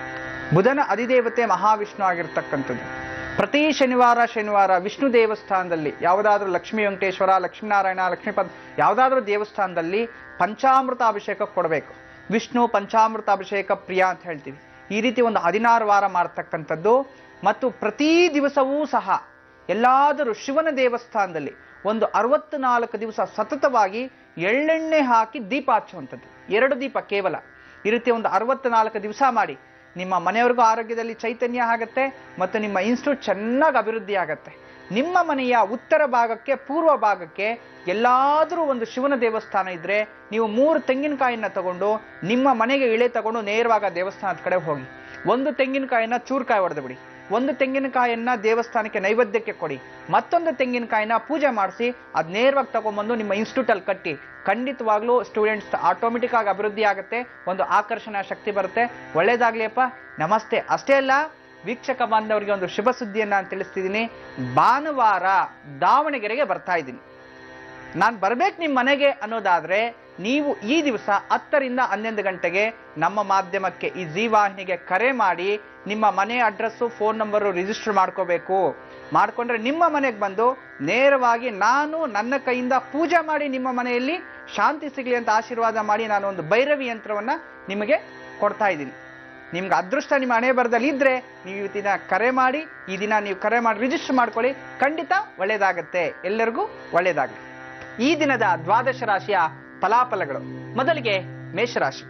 ಬುಧನ ಅಧಿದೇವತೆ ಮಹಾವಿಷ್ಣು ಆಗಿರ್ತಕ್ಕಂಥದ್ದು ಪ್ರತಿ ಶನಿವಾರ ಶನಿವಾರ ವಿಷ್ಣು ದೇವಸ್ಥಾನದಲ್ಲಿ ಯಾವುದಾದ್ರೂ ಲಕ್ಷ್ಮೀ ವೆಂಕಟೇಶ್ವರ ಲಕ್ಷ್ಮೀನಾರಾಯಣ ಲಕ್ಷ್ಮೀಪದ ಯಾವುದಾದ್ರೂ ದೇವಸ್ಥಾನದಲ್ಲಿ ಪಂಚಾಮೃತ ಅಭಿಷೇಕ ಕೊಡಬೇಕು ವಿಷ್ಣು ಪಂಚಾಮೃತ ಅಭಿಷೇಕ ಪ್ರಿಯ ಅಂತ ಹೇಳ್ತೀವಿ ಈ ರೀತಿ ಒಂದು ಹದಿನಾರು ವಾರ ಮಾಡ್ತಕ್ಕಂಥದ್ದು ಮತ್ತು ಪ್ರತಿ ದಿವಸವೂ ಸಹ ಎಲ್ಲಾದರೂ ಶಿವನ ದೇವಸ್ಥಾನದಲ್ಲಿ ಒಂದು ಅರವತ್ತು ನಾಲ್ಕು ದಿವಸ ಸತತವಾಗಿ ಎಳ್ಳೆಣ್ಣೆ ಹಾಕಿ ದೀಪ ಹಚ್ಚುವಂಥದ್ದು ಎರಡು ದೀಪ ಕೇವಲ ಈ ರೀತಿ ಒಂದು ಅರವತ್ತು ನಾಲ್ಕು ದಿವಸ ಮಾಡಿ ನಿಮ್ಮ ಮನೆಯವ್ರಿಗೂ ಆರೋಗ್ಯದಲ್ಲಿ ಚೈತನ್ಯ ಆಗತ್ತೆ ಮತ್ತು ನಿಮ್ಮ ಇನ್ಸ್ಟಿಟ್ಯೂಟ್ ಚೆನ್ನಾಗಿ ಅಭಿವೃದ್ಧಿ ಆಗತ್ತೆ ನಿಮ್ಮ ಮನೆಯ ಉತ್ತರ ಭಾಗಕ್ಕೆ ಪೂರ್ವ ಭಾಗಕ್ಕೆ ಎಲ್ಲಾದರೂ ಒಂದು ಶಿವನ ದೇವಸ್ಥಾನ ಇದ್ರೆ ನೀವು ಮೂರು ತೆಂಗಿನಕಾಯಿನ ತಗೊಂಡು ನಿಮ್ಮ ಮನೆಗೆ ಇಳೆ ತಗೊಂಡು ನೇರವಾಗಿ ಆ ದೇವಸ್ಥಾನದ ಕಡೆ ಹೋಗಿ ಒಂದು ತೆಂಗಿನಕಾಯಿನ ಚೂರ್ಕಾಯಿ ಹೊಡೆದು ಬಿಡಿ ಒಂದು ತೆಂಗಿನಕಾಯನ್ನ ದೇವಸ್ಥಾನಕ್ಕೆ ನೈವೇದ್ಯಕ್ಕೆ ಕೊಡಿ ಮತ್ತೊಂದು ತೆಂಗಿನಕಾಯಿನ ಪೂಜೆ ಮಾಡಿಸಿ ಅದ್ ನೇರವಾಗಿ ತಗೊಂಡ್ಬಂದು ನಿಮ್ಮ ಇನ್ಸ್ಟಿಟ್ಯೂಟ್ ಅಲ್ಲಿ ಕಟ್ಟಿ ಖಂಡಿತವಾಗ್ಲೂ ಸ್ಟೂಡೆಂಟ್ಸ್ ಆಟೋಮೆಟಿಕ್ ಆಗಿ ಅಭಿವೃದ್ಧಿ ಆಗುತ್ತೆ ಒಂದು ಆಕರ್ಷಣಾ ಶಕ್ತಿ ಬರುತ್ತೆ ಒಳ್ಳೇದಾಗ್ಲಿಯಪ್ಪ ನಮಸ್ತೆ ಅಷ್ಟೇ ಅಲ್ಲ ವೀಕ್ಷಕ ಬಾಂಧವರಿಗೆ ಒಂದು ಶುಭ ಸುದ್ದಿಯನ್ನ ನಾನು ತಿಳಿಸ್ತಿದ್ದೀನಿ ಭಾನುವಾರ ದಾವಣಗೆರೆಗೆ ಬರ್ತಾ ಇದ್ದೀನಿ ನಾನು ಬರ್ಬೇಕು ನಿಮ್ಮ ಮನೆಗೆ ಅನ್ನೋದಾದ್ರೆ ನೀವು ಈ ದಿವಸ ಹತ್ತರಿಂದ ಹನ್ನೊಂದು ಗಂಟೆಗೆ ನಮ್ಮ ಮಾಧ್ಯಮಕ್ಕೆ ಈ ಜಿ ವಾಹಿನಿಗೆ ಕರೆ ಮಾಡಿ ನಿಮ್ಮ ಮನೆ ಅಡ್ರೆಸ್ಸು ಫೋನ್ ನಂಬರು ರಿಜಿಸ್ಟರ್ ಮಾಡ್ಕೋಬೇಕು ಮಾಡ್ಕೊಂಡ್ರೆ ನಿಮ್ಮ ಮನೆಗೆ ಬಂದು ನೇರವಾಗಿ ನಾನು ನನ್ನ ಕೈಯಿಂದ ಪೂಜೆ ಮಾಡಿ ನಿಮ್ಮ ಮನೆಯಲ್ಲಿ ಶಾಂತಿ ಸಿಗಲಿ ಅಂತ ಆಶೀರ್ವಾದ ಮಾಡಿ ನಾನು ಒಂದು ಭೈರವಿ ಯಂತ್ರವನ್ನ ನಿಮಗೆ ಕೊಡ್ತಾ ಇದ್ದೀನಿ ನಿಮ್ಗೆ ಅದೃಷ್ಟ ನಿಮ್ಮ ಹಣೆ ಬರದಲ್ಲಿ ಇದ್ರೆ ನೀವು ಈ ದಿನ ಕರೆ ಮಾಡಿ ಈ ದಿನ ನೀವು ಕರೆ ಮಾಡಿ ರಿಜಿಸ್ಟರ್ ಮಾಡ್ಕೊಳ್ಳಿ ಖಂಡಿತ ಒಳ್ಳೇದಾಗತ್ತೆ ಎಲ್ಲರಿಗೂ ಒಳ್ಳೇದಾಗಲಿ ಈ ದಿನದ ದ್ವಾದಶ ರಾಶಿಯ ಫಲಾಫಲಗಳು ಮೊದಲಿಗೆ ಮೇಷರಾಶಿ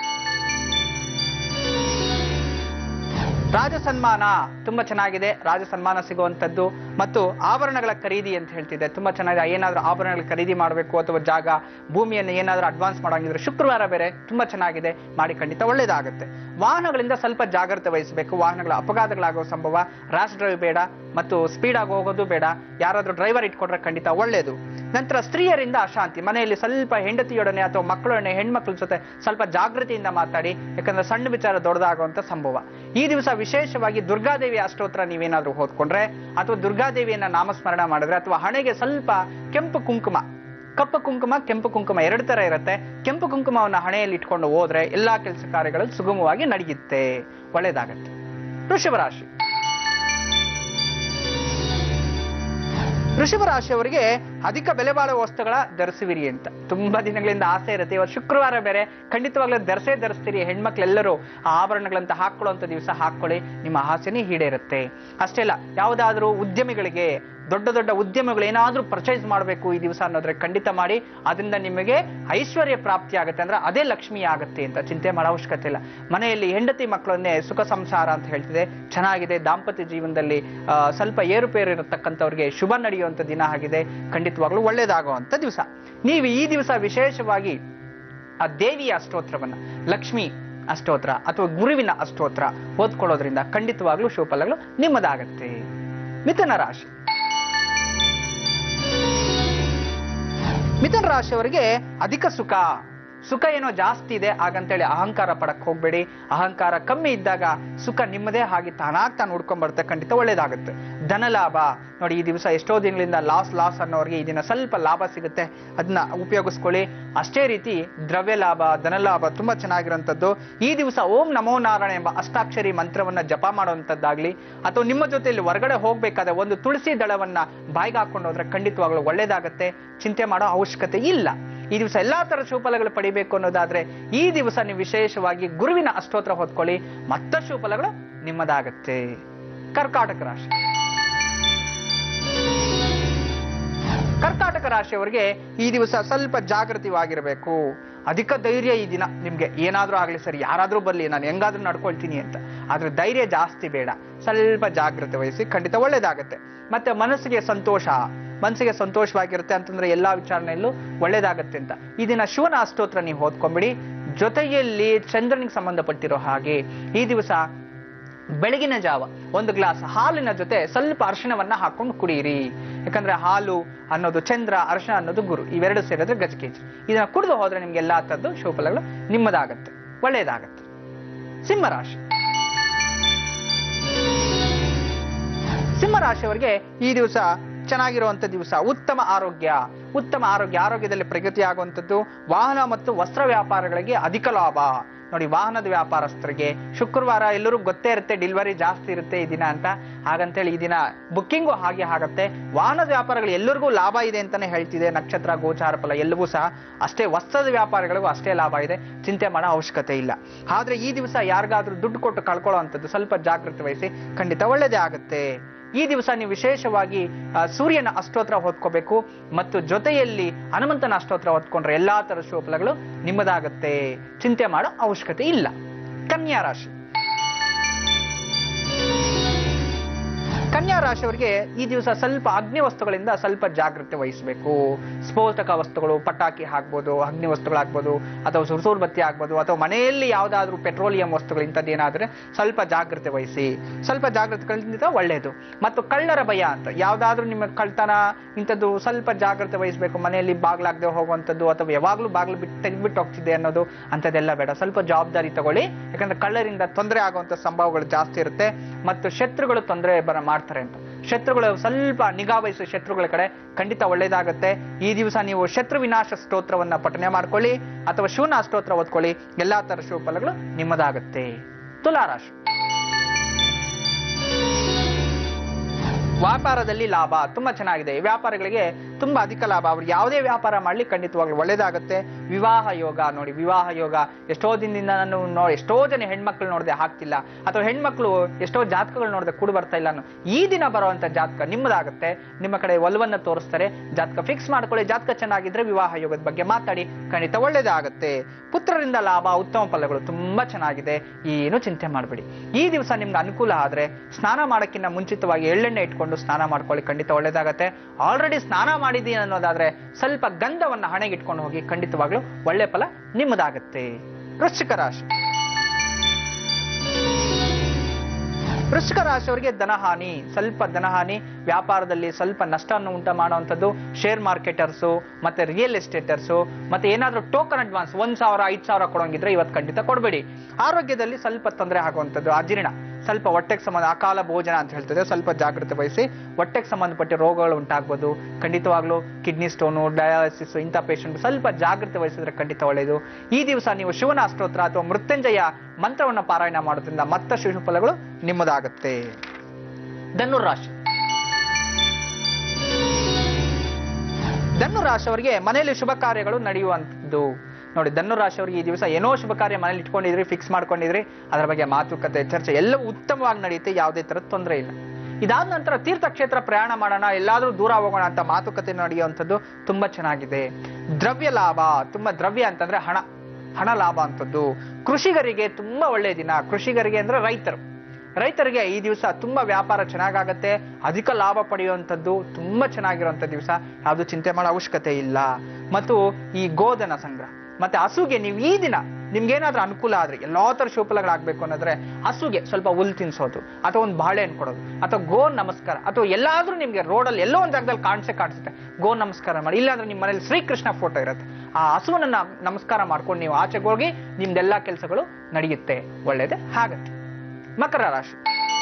ರಾಜ ಸನ್ಮಾನ ತುಂಬಾ ಚೆನ್ನಾಗಿದೆ ರಾಜ ಸನ್ಮಾನ ಸಿಗುವಂತದ್ದು ಮತ್ತು ಆಭರಣಗಳ ಖರೀದಿ ಅಂತ ಹೇಳ್ತಿದೆ ತುಂಬಾ ಚೆನ್ನಾಗಿದೆ ಏನಾದ್ರೂ ಆಭರಣಗಳ ಖರೀದಿ ಮಾಡಬೇಕು ಅಥವಾ ಜಾಗ ಭೂಮಿಯನ್ನು ಏನಾದ್ರೂ ಅಡ್ವಾನ್ಸ್ ಮಾಡಂಗಿದ್ರೆ ಶುಕ್ರವಾರ ಬೇರೆ ತುಂಬಾ ಚೆನ್ನಾಗಿದೆ ಮಾಡಿ ಖಂಡಿತ ಒಳ್ಳೇದಾಗುತ್ತೆ ವಾಹನಗಳಿಂದ ಸ್ವಲ್ಪ ಜಾಗ್ರತೆ ವಹಿಸಬೇಕು ವಾಹನಗಳ ಅಪಘಾತಗಳಾಗುವ ಸಂಭವ ರ್ಯಾಶ್ ಡ್ರೈವ್ ಬೇಡ ಮತ್ತು ಸ್ಪೀಡ್ ಆಗಿ ಹೋಗೋದು ಬೇಡ ಯಾರಾದ್ರೂ ಡ್ರೈವರ್ ಇಟ್ಕೊಂಡ್ರೆ ಖಂಡಿತ ಒಳ್ಳೇದು ನಂತರ ಸ್ತ್ರೀಯರಿಂದ ಅಶಾಂತಿ ಮನೆಯಲ್ಲಿ ಸ್ವಲ್ಪ ಹೆಂಡತಿಯೊಡನೆ ಅಥವಾ ಮಕ್ಕಳೊಡನೆ ಹೆಣ್ಮಕ್ಳ ಜೊತೆ ಸ್ವಲ್ಪ ಜಾಗೃತಿಯಿಂದ ಮಾತಾಡಿ ಯಾಕಂದ್ರೆ ಸಣ್ಣ ವಿಚಾರ ದೊಡ್ಡದಾಗುವಂತ ಸಂಭವ ಈ ದಿವಸ ವಿಶೇಷವಾಗಿ ದುರ್ಗಾದೇವಿ ಅಷ್ಟೋತ್ರ ನೀವೇನಾದ್ರೂ ಓದ್ಕೊಂಡ್ರೆ ಅಥವಾ ದುರ್ಗಾದೇವಿಯನ್ನ ನಾಮಸ್ಮರಣ ಮಾಡಿದ್ರೆ ಅಥವಾ ಹಣೆಗೆ ಸ್ವಲ್ಪ ಕೆಂಪು ಕುಂಕುಮ ಕಪ್ಪು ಕುಂಕುಮ ಕೆಂಪು ಕುಂಕುಮ ಎರಡು ತರ ಇರುತ್ತೆ ಕೆಂಪು ಕುಂಕುಮವನ್ನ ಹಣೆಯಲ್ಲಿ ಇಟ್ಕೊಂಡು ಹೋದ್ರೆ ಎಲ್ಲಾ ಕೆಲಸ ಕಾರ್ಯಗಳು ಸುಗಮವಾಗಿ ನಡೆಯುತ್ತೆ ಒಳ್ಳೇದಾಗತ್ತೆ ವೃಷಭ ರಾಶಿ ವೃಷಭ ರಾಶಿಯವರಿಗೆ ಅಧಿಕ ಬೆಲೆ ಬಾಳುವ ವಸ್ತುಗಳ ಧರಿಸುವಿರಿ ಅಂತ ತುಂಬಾ ದಿನಗಳಿಂದ ಆಸೆ ಇರುತ್ತೆ ಇವತ್ತು ಶುಕ್ರವಾರ ಬೇರೆ ಖಂಡಿತವಾಗ್ಲೂ ಧರಿಸೇ ಧರಿಸ್ತೀರಿ ಹೆಣ್ಮಕ್ಳೆಲ್ಲರೂ ಆ ಆಭರಣಗಳಂತ ಹಾಕೊಳ್ಳುವಂತ ದಿವಸ ಹಾಕೊಳ್ಳಿ ನಿಮ್ಮ ಆಸೆನೇ ಈಡೇರುತ್ತೆ ಅಷ್ಟೇ ಅಲ್ಲ ಯಾವುದಾದ್ರೂ ಉದ್ಯಮಿಗಳಿಗೆ ದೊಡ್ಡ ದೊಡ್ಡ ಉದ್ಯಮಗಳು ಏನಾದ್ರೂ ಪರ್ಚೇಸ್ ಮಾಡಬೇಕು ಈ ದಿವಸ ಅನ್ನೋದ್ರೆ ಖಂಡಿತ ಮಾಡಿ ಅದರಿಂದ ನಿಮಗೆ ಐಶ್ವರ್ಯ ಪ್ರಾಪ್ತಿ ಆಗುತ್ತೆ ಅಂದ್ರೆ ಅದೇ ಲಕ್ಷ್ಮಿ ಆಗುತ್ತೆ ಅಂತ ಚಿಂತೆ ಮಾಡೋ ಅವಶ್ಯಕತೆ ಇಲ್ಲ ಮನೆಯಲ್ಲಿ ಹೆಂಡತಿ ಮಕ್ಕಳನ್ನೇ ಸುಖ ಸಂಸಾರ ಅಂತ ಹೇಳ್ತಿದೆ ಚೆನ್ನಾಗಿದೆ ದಾಂಪತ್ಯ ಜೀವನದಲ್ಲಿ ಆ, ಸ್ವಲ್ಪ ಏರುಪೇರು ಇರತಕ್ಕಂಥವ್ರಿಗೆ ಶುಭ ನಡೆಯುವಂತ ದಿನ ಆಗಿದೆ ಖಂಡಿತವಾಗ್ಲೂ ಒಳ್ಳೇದಾಗುವಂತ ದಿವಸ ನೀವು ಈ ದಿವಸ ವಿಶೇಷವಾಗಿ ಆ ದೇವಿಯ ಸ್ತೋತ್ರವನ್ನ ಲಕ್ಷ್ಮಿ ಅಷ್ಟೋತ್ರ ಅಥವಾ ಗುರುವಿನ ಅಷ್ಟೋತ್ರ ಓದ್ಕೊಳ್ಳೋದ್ರಿಂದ ಖಂಡಿತವಾಗ್ಲೂ ಶುಭಫಲಗಳು ನಿಮ್ಮದಾಗತ್ತೆ ಮಿಥುನ ರಾಶಿ ಮಿಥುನ ರಾಶಿಯವರಿಗೆ ಅಧಿಕ ಸುಖ ಸುಖ ಏನೋ ಜಾಸ್ತಿ ಇದೆ ಹಾಗಂತೇಳಿ ಅಹಂಕಾರ ಪಡಕ್ ಹೋಗ್ಬೇಡಿ ಅಹಂಕಾರ ಕಮ್ಮಿ ಇದ್ದಾಗ ಸುಖ ನಿಮ್ಮದೇ ಹಾಗೆ ತಾನಾಗ್ ತಾನು ಹುಡ್ಕೊಂಡ್ ಬರುತ್ತೆ ಖಂಡಿತ ಒಳ್ಳೇದಾಗುತ್ತೆ ಧನ ಲಾಭ ನೋಡಿ ಈ ದಿವಸ ಎಷ್ಟೋ ದಿನಗಳಿಂದ ಲಾಸ್ ಲಾಸ್ ಅನ್ನೋರಿಗೆ ಈ ದಿನ ಸ್ವಲ್ಪ ಲಾಭ ಸಿಗುತ್ತೆ ಅದನ್ನ ಉಪಯೋಗಿಸ್ಕೊಳ್ಳಿ ಅಷ್ಟೇ ರೀತಿ ದ್ರವ್ಯ ಲಾಭ ಧನ ಲಾಭ ತುಂಬಾ ಚೆನ್ನಾಗಿರುವಂತದ್ದು ಈ ದಿವಸ ಓಂ ನಮೋ ನಾರಾಯಣ ಎಂಬ ಅಷ್ಟಾಕ್ಷರಿ ಮಂತ್ರವನ್ನ ಜಪ ಮಾಡುವಂತದ್ದಾಗ್ಲಿ ಅಥವಾ ನಿಮ್ಮ ಜೊತೆಯಲ್ಲಿ ಹೊರಗಡೆ ಹೋಗ್ಬೇಕಾದ್ರೆ ಒಂದು ತುಳಸಿ ದಳವನ್ನ ಬಾಯಿಗೆ ಹಾಕೊಂಡು ಹೋದ್ರೆ ಖಂಡಿತವಾಗ್ಲೂ ಒಳ್ಳೇದಾಗತ್ತೆ ಚಿಂತೆ ಮಾಡೋ ಅವಶ್ಯಕತೆ ಇಲ್ಲ ಈ ದಿವಸ ಎಲ್ಲಾ ತರ ಶುಭಫಲಗಳು ಪಡಿಬೇಕು ಅನ್ನೋದಾದ್ರೆ ಈ ದಿವಸ ನೀವು ವಿಶೇಷವಾಗಿ ಗುರುವಿನ ಅಷ್ಟೋತ್ರ ಹೊತ್ಕೊಳ್ಳಿ ಮತ್ತಷ್ಟು ಶುಭಫಲಗಳು ನಿಮ್ಮದಾಗತ್ತೆ ಕರ್ಕಾಟಕ ರಾಶಿ ಕರ್ಕಾಟಕ ರಾಶಿಯವರಿಗೆ ಈ ದಿವಸ ಸ್ವಲ್ಪ ಜಾಗೃತಿವಾಗಿರಬೇಕು ಅಧಿಕ ಧೈರ್ಯ ಈ ದಿನ ನಿಮ್ಗೆ ಏನಾದ್ರೂ ಆಗ್ಲಿ ಸರಿ ಯಾರಾದ್ರೂ ಬರ್ಲಿ ನಾನು ಹೆಂಗಾದ್ರೂ ನಡ್ಕೊಳ್ತೀನಿ ಅಂತ ಆದ್ರೆ ಧೈರ್ಯ ಜಾಸ್ತಿ ಬೇಡ ಸ್ವಲ್ಪ ಜಾಗೃತಿ ವಹಿಸಿ ಖಂಡಿತ ಒಳ್ಳೇದಾಗತ್ತೆ ಮತ್ತೆ ಮನಸ್ಸಿಗೆ ಸಂತೋಷ ಮನಸ್ಸಿಗೆ ಸಂತೋಷವಾಗಿರುತ್ತೆ ಅಂತಂದ್ರೆ ಎಲ್ಲಾ ವಿಚಾರಣೆಯಲ್ಲೂ ಒಳ್ಳೇದಾಗತ್ತೆ ಅಂತ ಈ ದಿನ ಶಿವನ ಅಷ್ಟೋತ್ರ ನೀವು ಓದ್ಕೊಂಬಿಡಿ ಜೊತೆಯಲ್ಲಿ ಚಂದ್ರನಿಗೆ ಸಂಬಂಧಪಟ್ಟಿರೋ ಹಾಗೆ ಈ ದಿವಸ ಬೆಳಗಿನ ಜಾವ ಒಂದು ಗ್ಲಾಸ್ ಹಾಲಿನ ಜೊತೆ ಸ್ವಲ್ಪ ಅರಿಶಿಣವನ್ನ ಹಾಕೊಂಡು ಕುಡಿಯಿರಿ ಯಾಕಂದ್ರೆ ಹಾಲು ಅನ್ನೋದು ಚಂದ್ರ ಅರಿಶಿಣ ಅನ್ನೋದು ಗುರು ಇವೆರಡು ಸೇರಿದ್ರೆ ಗಜಕೇಜ್ ಇದನ್ನ ಕುಡಿದು ಹೋದ್ರೆ ನಿಮ್ಗೆ ಎಲ್ಲಾ ತರದ್ದು ಶುಭಫಲಗಳು ನಿಮ್ಮದಾಗತ್ತೆ ಒಳ್ಳೇದಾಗತ್ತೆ ಸಿಂಹರಾಶಿ ಸಿಂಹರಾಶಿಯವರಿಗೆ ಈ ದಿವಸ ಚೆನ್ನಾಗಿರುವಂತ ದಿವಸ ಉತ್ತಮ ಆರೋಗ್ಯ ಉತ್ತಮ ಆರೋಗ್ಯ ಆರೋಗ್ಯದಲ್ಲಿ ಪ್ರಗತಿ ಆಗುವಂಥದ್ದು ವಾಹನ ಮತ್ತು ವಸ್ತ್ರ ವ್ಯಾಪಾರಗಳಿಗೆ ಅಧಿಕ ಲಾಭ ನೋಡಿ ವಾಹನದ ವ್ಯಾಪಾರಸ್ಥರಿಗೆ ಶುಕ್ರವಾರ ಎಲ್ಲರೂ ಗೊತ್ತೇ ಇರುತ್ತೆ ಡೆಲಿವರಿ ಜಾಸ್ತಿ ಇರುತ್ತೆ ಈ ದಿನ ಅಂತ ಹಾಗಂತೇಳಿ ಈ ದಿನ ಬುಕ್ಕಿಂಗು ಹಾಗೆ ಆಗತ್ತೆ ವಾಹನದ ವ್ಯಾಪಾರಗಳು ಎಲ್ಲರಿಗೂ ಲಾಭ ಇದೆ ಅಂತಾನೆ ಹೇಳ್ತಿದೆ ನಕ್ಷತ್ರ ಗೋಚಾರ ಫಲ ಎಲ್ಲವೂ ಸಹ ಅಷ್ಟೇ ವಸ್ತ್ರದ ವ್ಯಾಪಾರಗಳಿಗೂ ಅಷ್ಟೇ ಲಾಭ ಇದೆ ಚಿಂತೆ ಮಾಡೋ ಅವಶ್ಯಕತೆ ಇಲ್ಲ ಆದ್ರೆ ಈ ದಿವಸ ಯಾರಿಗಾದ್ರೂ ದುಡ್ಡು ಕೊಟ್ಟು ಕಳ್ಕೊಳ್ಳೋ ಅಂಥದ್ದು ಸ್ವಲ್ಪ ಜಾಗೃತಿ ವಹಿಸಿ ಖಂಡಿತ ಒಳ್ಳೇದೇ ಆಗುತ್ತೆ ಈ ದಿವಸ ನೀವು ವಿಶೇಷವಾಗಿ ಆ, ಸೂರ್ಯನ ಅಷ್ಟೋತ್ರ ಹೊತ್ಕೋಬೇಕು ಮತ್ತು ಜೊತೆಯಲ್ಲಿ ಹನುಮಂತನ ಅಷ್ಟೋತ್ರ ಹೊತ್ಕೊಂಡ್ರೆ ಎಲ್ಲಾ ತರ ಶುಭಫಲಗಳು ನಿಮ್ಮದಾಗತ್ತೆ ಚಿಂತೆ ಮಾಡೋ ಅವಶ್ಯಕತೆ ಇಲ್ಲ ಕನ್ಯಾ ರಾಶಿ ಕನ್ಯಾ ರಾಶಿಯವರಿಗೆ ಈ ದಿವಸ ಸ್ವಲ್ಪ ಅಗ್ನಿ ವಸ್ತುಗಳಿಂದ ಸ್ವಲ್ಪ ಜಾಗೃತಿ ವಹಿಸಬೇಕು ಸ್ಫೋಟಕ ವಸ್ತುಗಳು ಪಟಾಕಿ ಹಾಕ್ಬೋದು ಅಗ್ನಿ ವಸ್ತುಗಳಾಗ್ಬೋದು ಅಥವಾ ಸುರ್ಸೂರ್ ಬತ್ತಿ ಆಗ್ಬೋದು ಅಥವಾ ಮನೆಯಲ್ಲಿ ಯಾವ್ದಾದ್ರು ಪೆಟ್ರೋಲಿಯಂ ವಸ್ತುಗಳು ಇಂಥದ್ದೇನಾದ್ರೆ ಸ್ವಲ್ಪ ಜಾಗೃತಿ ವಹಿಸಿ ಸ್ವಲ್ಪ ಜಾಗೃತಿ ಕಲಿತ ಒಳ್ಳೆಯದು ಮತ್ತು ಕಳ್ಳರ ಭಯ ಅಂತ ಯಾವ್ದಾದ್ರು ನಿಮ್ಮ ಕಳ್ತನ ಇಂಥದ್ದು ಸ್ವಲ್ಪ ಜಾಗೃತಿ ವಹಿಸಬೇಕು ಮನೆಯಲ್ಲಿ ಬಾಗ್ಲಾಗದೆ ಹೋಗುವಂಥದ್ದು ಅಥವಾ ಯಾವಾಗ್ಲೂ ಬಾಗ್ಲು ಬಿಟ್ಟು ತೆಗೆದ್ಬಿಟ್ಟು ಹೋಗ್ತಿದೆ ಅನ್ನೋದು ಅಂಥದ್ದೆಲ್ಲ ಬೇಡ ಸ್ವಲ್ಪ ಜವಾಬ್ದಾರಿ ತಗೊಳ್ಳಿ ಯಾಕಂದ್ರೆ ಕಳ್ಳರಿಂದ ತೊಂದರೆ ಆಗುವಂತ ಸಂಭವಗಳು ಜಾಸ್ತಿ ಇರುತ್ತೆ ಮತ್ತು ಶತ್ರುಗಳು ತೊಂದರೆ ಬರ ಮಾಡ್ತಾರೆ ಅಂತ ಶತ್ರುಗಳು ಸ್ವಲ್ಪ ನಿಗಾ ವಹಿಸೋ ಶತ್ರುಗಳ ಕಡೆ ಖಂಡಿತ ಒಳ್ಳೇದಾಗತ್ತೆ ಈ ದಿವಸ ನೀವು ಶತ್ರು ವಿನಾಶ ಸ್ತೋತ್ರವನ್ನ ಪಠನೆ ಮಾಡ್ಕೊಳ್ಳಿ ಅಥವಾ ಶಿವನ ಸ್ತೋತ್ರ ಓದ್ಕೊಳ್ಳಿ ಎಲ್ಲಾ ತರ ಶುಭ ಫಲಗಳು ನಿಮ್ಮದಾಗತ್ತೆ ತುಲಾರಾಶಿ ವ್ಯಾಪಾರದಲ್ಲಿ ಲಾಭ ತುಂಬಾ ಚೆನ್ನಾಗಿದೆ ವ್ಯಾಪಾರಿಗಳಿಗೆ ತುಂಬಾ ಅಧಿಕ ಲಾಭ ಅವ್ರು ಯಾವುದೇ ವ್ಯಾಪಾರ ಮಾಡ್ಲಿ ಖಂಡಿತವಾಗ್ಲೂ ಒಳ್ಳೇದಾಗುತ್ತೆ ವಿವಾಹ ಯೋಗ ನೋಡಿ ವಿವಾಹ ಯೋಗ ಎಷ್ಟೋ ದಿನದಿಂದ ನಾನು ನೋ ಎಷ್ಟೋ ಜನ ಹೆಣ್ಮಕ್ಳು ನೋಡದೆ ಆಗ್ತಿಲ್ಲ ಅಥವಾ ಹೆಣ್ಮಕ್ಳು ಎಷ್ಟೋ ಜಾತಕಗಳು ನೋಡದೆ ಕೂಡ ಬರ್ತಾ ಇಲ್ಲ ಅನ್ನೋ ಈ ದಿನ ಬರುವಂತ ಜಾತಕ ನಿಮ್ಮದಾಗುತ್ತೆ ನಿಮ್ಮ ಕಡೆ ಒಲವನ್ನ ತೋರಿಸ್ತಾರೆ ಜಾತಕ ಫಿಕ್ಸ್ ಮಾಡ್ಕೊಳ್ಳಿ ಜಾತಕ ಚೆನ್ನಾಗಿದ್ರೆ ವಿವಾಹ ಯೋಗದ ಬಗ್ಗೆ ಮಾತಾಡಿ ಖಂಡಿತ ಒಳ್ಳೇದಾಗುತ್ತೆ ಪುತ್ರರಿಂದ ಲಾಭ ಉತ್ತಮ ಫಲಗಳು ತುಂಬಾ ಚೆನ್ನಾಗಿದೆ ಏನು ಚಿಂತೆ ಮಾಡಬೇಡಿ ಈ ದಿವಸ ನಿಮ್ಗೆ ಅನುಕೂಲ ಆದ್ರೆ ಸ್ನಾನ ಮಾಡಕ್ಕಿಂತ ಮುಂಚಿತವಾಗಿ ಎಳ್ಳೆಣ್ಣೆ ಇಟ್ಕೊಂಡು ಸ್ನಾನ ಮಾಡ್ಕೊಳ್ಳಿ ಖಂಡಿತ ಒಳ್ಳೇದಾಗತ್ತೆ ಆಲ್ರೆಡಿ ಸ್ನಾನ ಮಾಡಿದ್ದೀನಿ ಅನ್ನೋದಾದ್ರೆ ಸ್ವಲ್ಪ ಗಂಧವನ್ನ ಹಣೆಗೆ ಇಟ್ಕೊಂಡು ಹೋಗಿ ಖಂಡಿತವಾಗ್ಲೂ ಒಳ್ಳೆ ಫಲ ನಿಮ್ಮದಾಗತ್ತೆ ವೃಶ್ಚಿಕ ರಾಶಿ ವೃಶ್ಚಿಕ ರಾಶಿಯವರಿಗೆ ಧನಹಾನಿ ಸ್ವಲ್ಪ ಧನಹಾನಿ ವ್ಯಾಪಾರದಲ್ಲಿ ಸ್ವಲ್ಪ ನಷ್ಟವನ್ನು ಉಂಟು ಮಾಡುವಂಥದ್ದು ಶೇರ್ ಮಾರ್ಕೆಟರ್ಸು ಮತ್ತೆ ರಿಯಲ್ ಎಸ್ಟೇಟರ್ಸು ಮತ್ತೆ ಏನಾದ್ರೂ ಟೋಕನ್ ಅಡ್ವಾನ್ಸ್ ಒಂದ್ ಸಾವಿರ ಐದ್ ಸಾವಿರ ಕೊಡೋಂಗಿದ್ರೆ ಇವತ್ತು ಖಂಡಿತ ಕೊಡಬೇಡಿ ಆರೋಗ್ಯದಲ್ಲಿ ಸ್ವಲ್ಪ ತೊಂದರೆ ಆಗುವಂಥದ್ದು ಅಜೀರ್ಣ ಸ್ವಲ್ಪ ಹೊಟ್ಟೆಗೆ ಸಂಬಂಧ ಅಕಾಲ ಭೋಜನ ಅಂತ ಹೇಳ್ತದೆ ಸ್ವಲ್ಪ ಜಾಗೃತಿ ವಹಿಸಿ ಹೊಟ್ಟೆಗೆ ಸಂಬಂಧಪಟ್ಟ ರೋಗಗಳು ಉಂಟಾಗ್ಬೋದು ಖಂಡಿತವಾಗ್ಲೂ ಕಿಡ್ನಿ ಸ್ಟೋನು ಡಯಾಲಿಸಿಸ್ ಇಂಥ ಪೇಷಂಟ್ ಸ್ವಲ್ಪ ಜಾಗೃತಿ ವಹಿಸಿದ್ರೆ ಖಂಡಿತ ಒಳ್ಳೆಯದು ಈ ದಿವಸ ನೀವು ಶಿವನ ಅಷ್ಟೋತ್ರ ಅಥವಾ ಮೃತ್ಯುಂಜಯ ಮಂತ್ರವನ್ನು ಪಾರಾಯಣ ಮಾಡೋದ್ರಿಂದ ಮತ್ತಷ್ಟು ಶುಭ ಫಲಗಳು ನಿಮ್ಮದಾಗುತ್ತೆ ಧನುರ್ ರಾಶಿ ಧನು ರಾಶಿಯವರಿಗೆ ಮನೆಯಲ್ಲಿ ಶುಭ ಕಾರ್ಯಗಳು ನಡೆಯುವಂಥದ್ದು ನೋಡಿ ಧನು ರಾಶಿಯವರಿಗೆ ಈ ದಿವಸ ಏನೋ ಶುಭ ಕಾರ್ಯ ಮನೇಲಿ ಇಟ್ಕೊಂಡಿದ್ರಿ ಫಿಕ್ಸ್ ಮಾಡ್ಕೊಂಡಿದ್ರಿ ಅದರ ಬಗ್ಗೆ ಮಾತುಕತೆ ಚರ್ಚೆ ಎಲ್ಲವೂ ಉತ್ತಮವಾಗಿ ನಡೆಯುತ್ತೆ ಯಾವುದೇ ತರದ ತೊಂದರೆ ಇಲ್ಲ ಇದಾದ ನಂತರ ತೀರ್ಥಕ್ಷೇತ್ರ ಪ್ರಯಾಣ ಮಾಡೋಣ ಎಲ್ಲಾದ್ರೂ ದೂರ ಹೋಗೋಣ ಅಂತ ಮಾತುಕತೆ ನಡೆಯುವಂಥದ್ದು ತುಂಬಾ ಚೆನ್ನಾಗಿದೆ ದ್ರವ್ಯ ಲಾಭ ತುಂಬಾ ದ್ರವ್ಯ ಅಂತಂದ್ರೆ ಹಣ ಹಣ ಲಾಭ ಅಂತದ್ದು ಕೃಷಿಗರಿಗೆ ತುಂಬಾ ಒಳ್ಳೆಯ ದಿನ ಕೃಷಿಗರಿಗೆ ಅಂದ್ರೆ ರೈತರು ರೈತರಿಗೆ ಈ ದಿವಸ ತುಂಬಾ ವ್ಯಾಪಾರ ಚೆನ್ನಾಗಾಗತ್ತೆ ಅಧಿಕ ಲಾಭ ಪಡೆಯುವಂಥದ್ದು ತುಂಬಾ ಚೆನ್ನಾಗಿರುವಂತ ದಿವಸ ಯಾವುದು ಚಿಂತೆ ಮಾಡೋ ಅವಶ್ಯಕತೆ ಇಲ್ಲ ಮತ್ತು ಈ ಗೋಧನ ಸಂಗ್ರಹ ಮತ್ತೆ ಹಸುಗೆ ನೀವು ಈ ದಿನ ನಿಮ್ಗೇನಾದ್ರೂ ಅನುಕೂಲ ಆದ್ರೆ ಎಲ್ಲಾ ತರ ಶುಭಫಲಗಳಾಗ್ಬೇಕು ಅನ್ನೋದ್ರೆ ಹಸುಗೆ ಸ್ವಲ್ಪ ಹುಲ್ ತಿನ್ಸೋದು ಅಥವಾ ಒಂದು ಬಾಳೆಹಣ್ಣು ಕೊಡೋದು ಅಥವಾ ಗೋ ನಮಸ್ಕಾರ ಅಥವಾ ಎಲ್ಲಾದ್ರೂ ನಿಮ್ಗೆ ರೋಡಲ್ಲಿ ಎಲ್ಲೋ ಒಂದು ಜಾಗದಲ್ಲಿ ಕಾಣಿಸೇ ಕಾಣಿಸುತ್ತೆ ಗೋ ನಮಸ್ಕಾರ ಮಾಡಿ ಇಲ್ಲಾಂದ್ರೆ ನಿಮ್ಮ ಮನೇಲಿ ಶ್ರೀಕೃಷ್ಣ ಫೋಟೋ ಇರುತ್ತೆ ಆ ಹಸುವನ್ನ ನಮ್- ನಮಸ್ಕಾರ ಮಾಡ್ಕೊಂಡು ನೀವು ಆಚೆಗೆ ಹೋಗಿ ನಿಮ್ದೆಲ್ಲಾ ಕೆಲಸಗಳು ನಡೆಯುತ್ತೆ ಒಳ್ಳೇದೇ ಹಾಗತ್ತೆ ಮಕರ ರಾಶಿ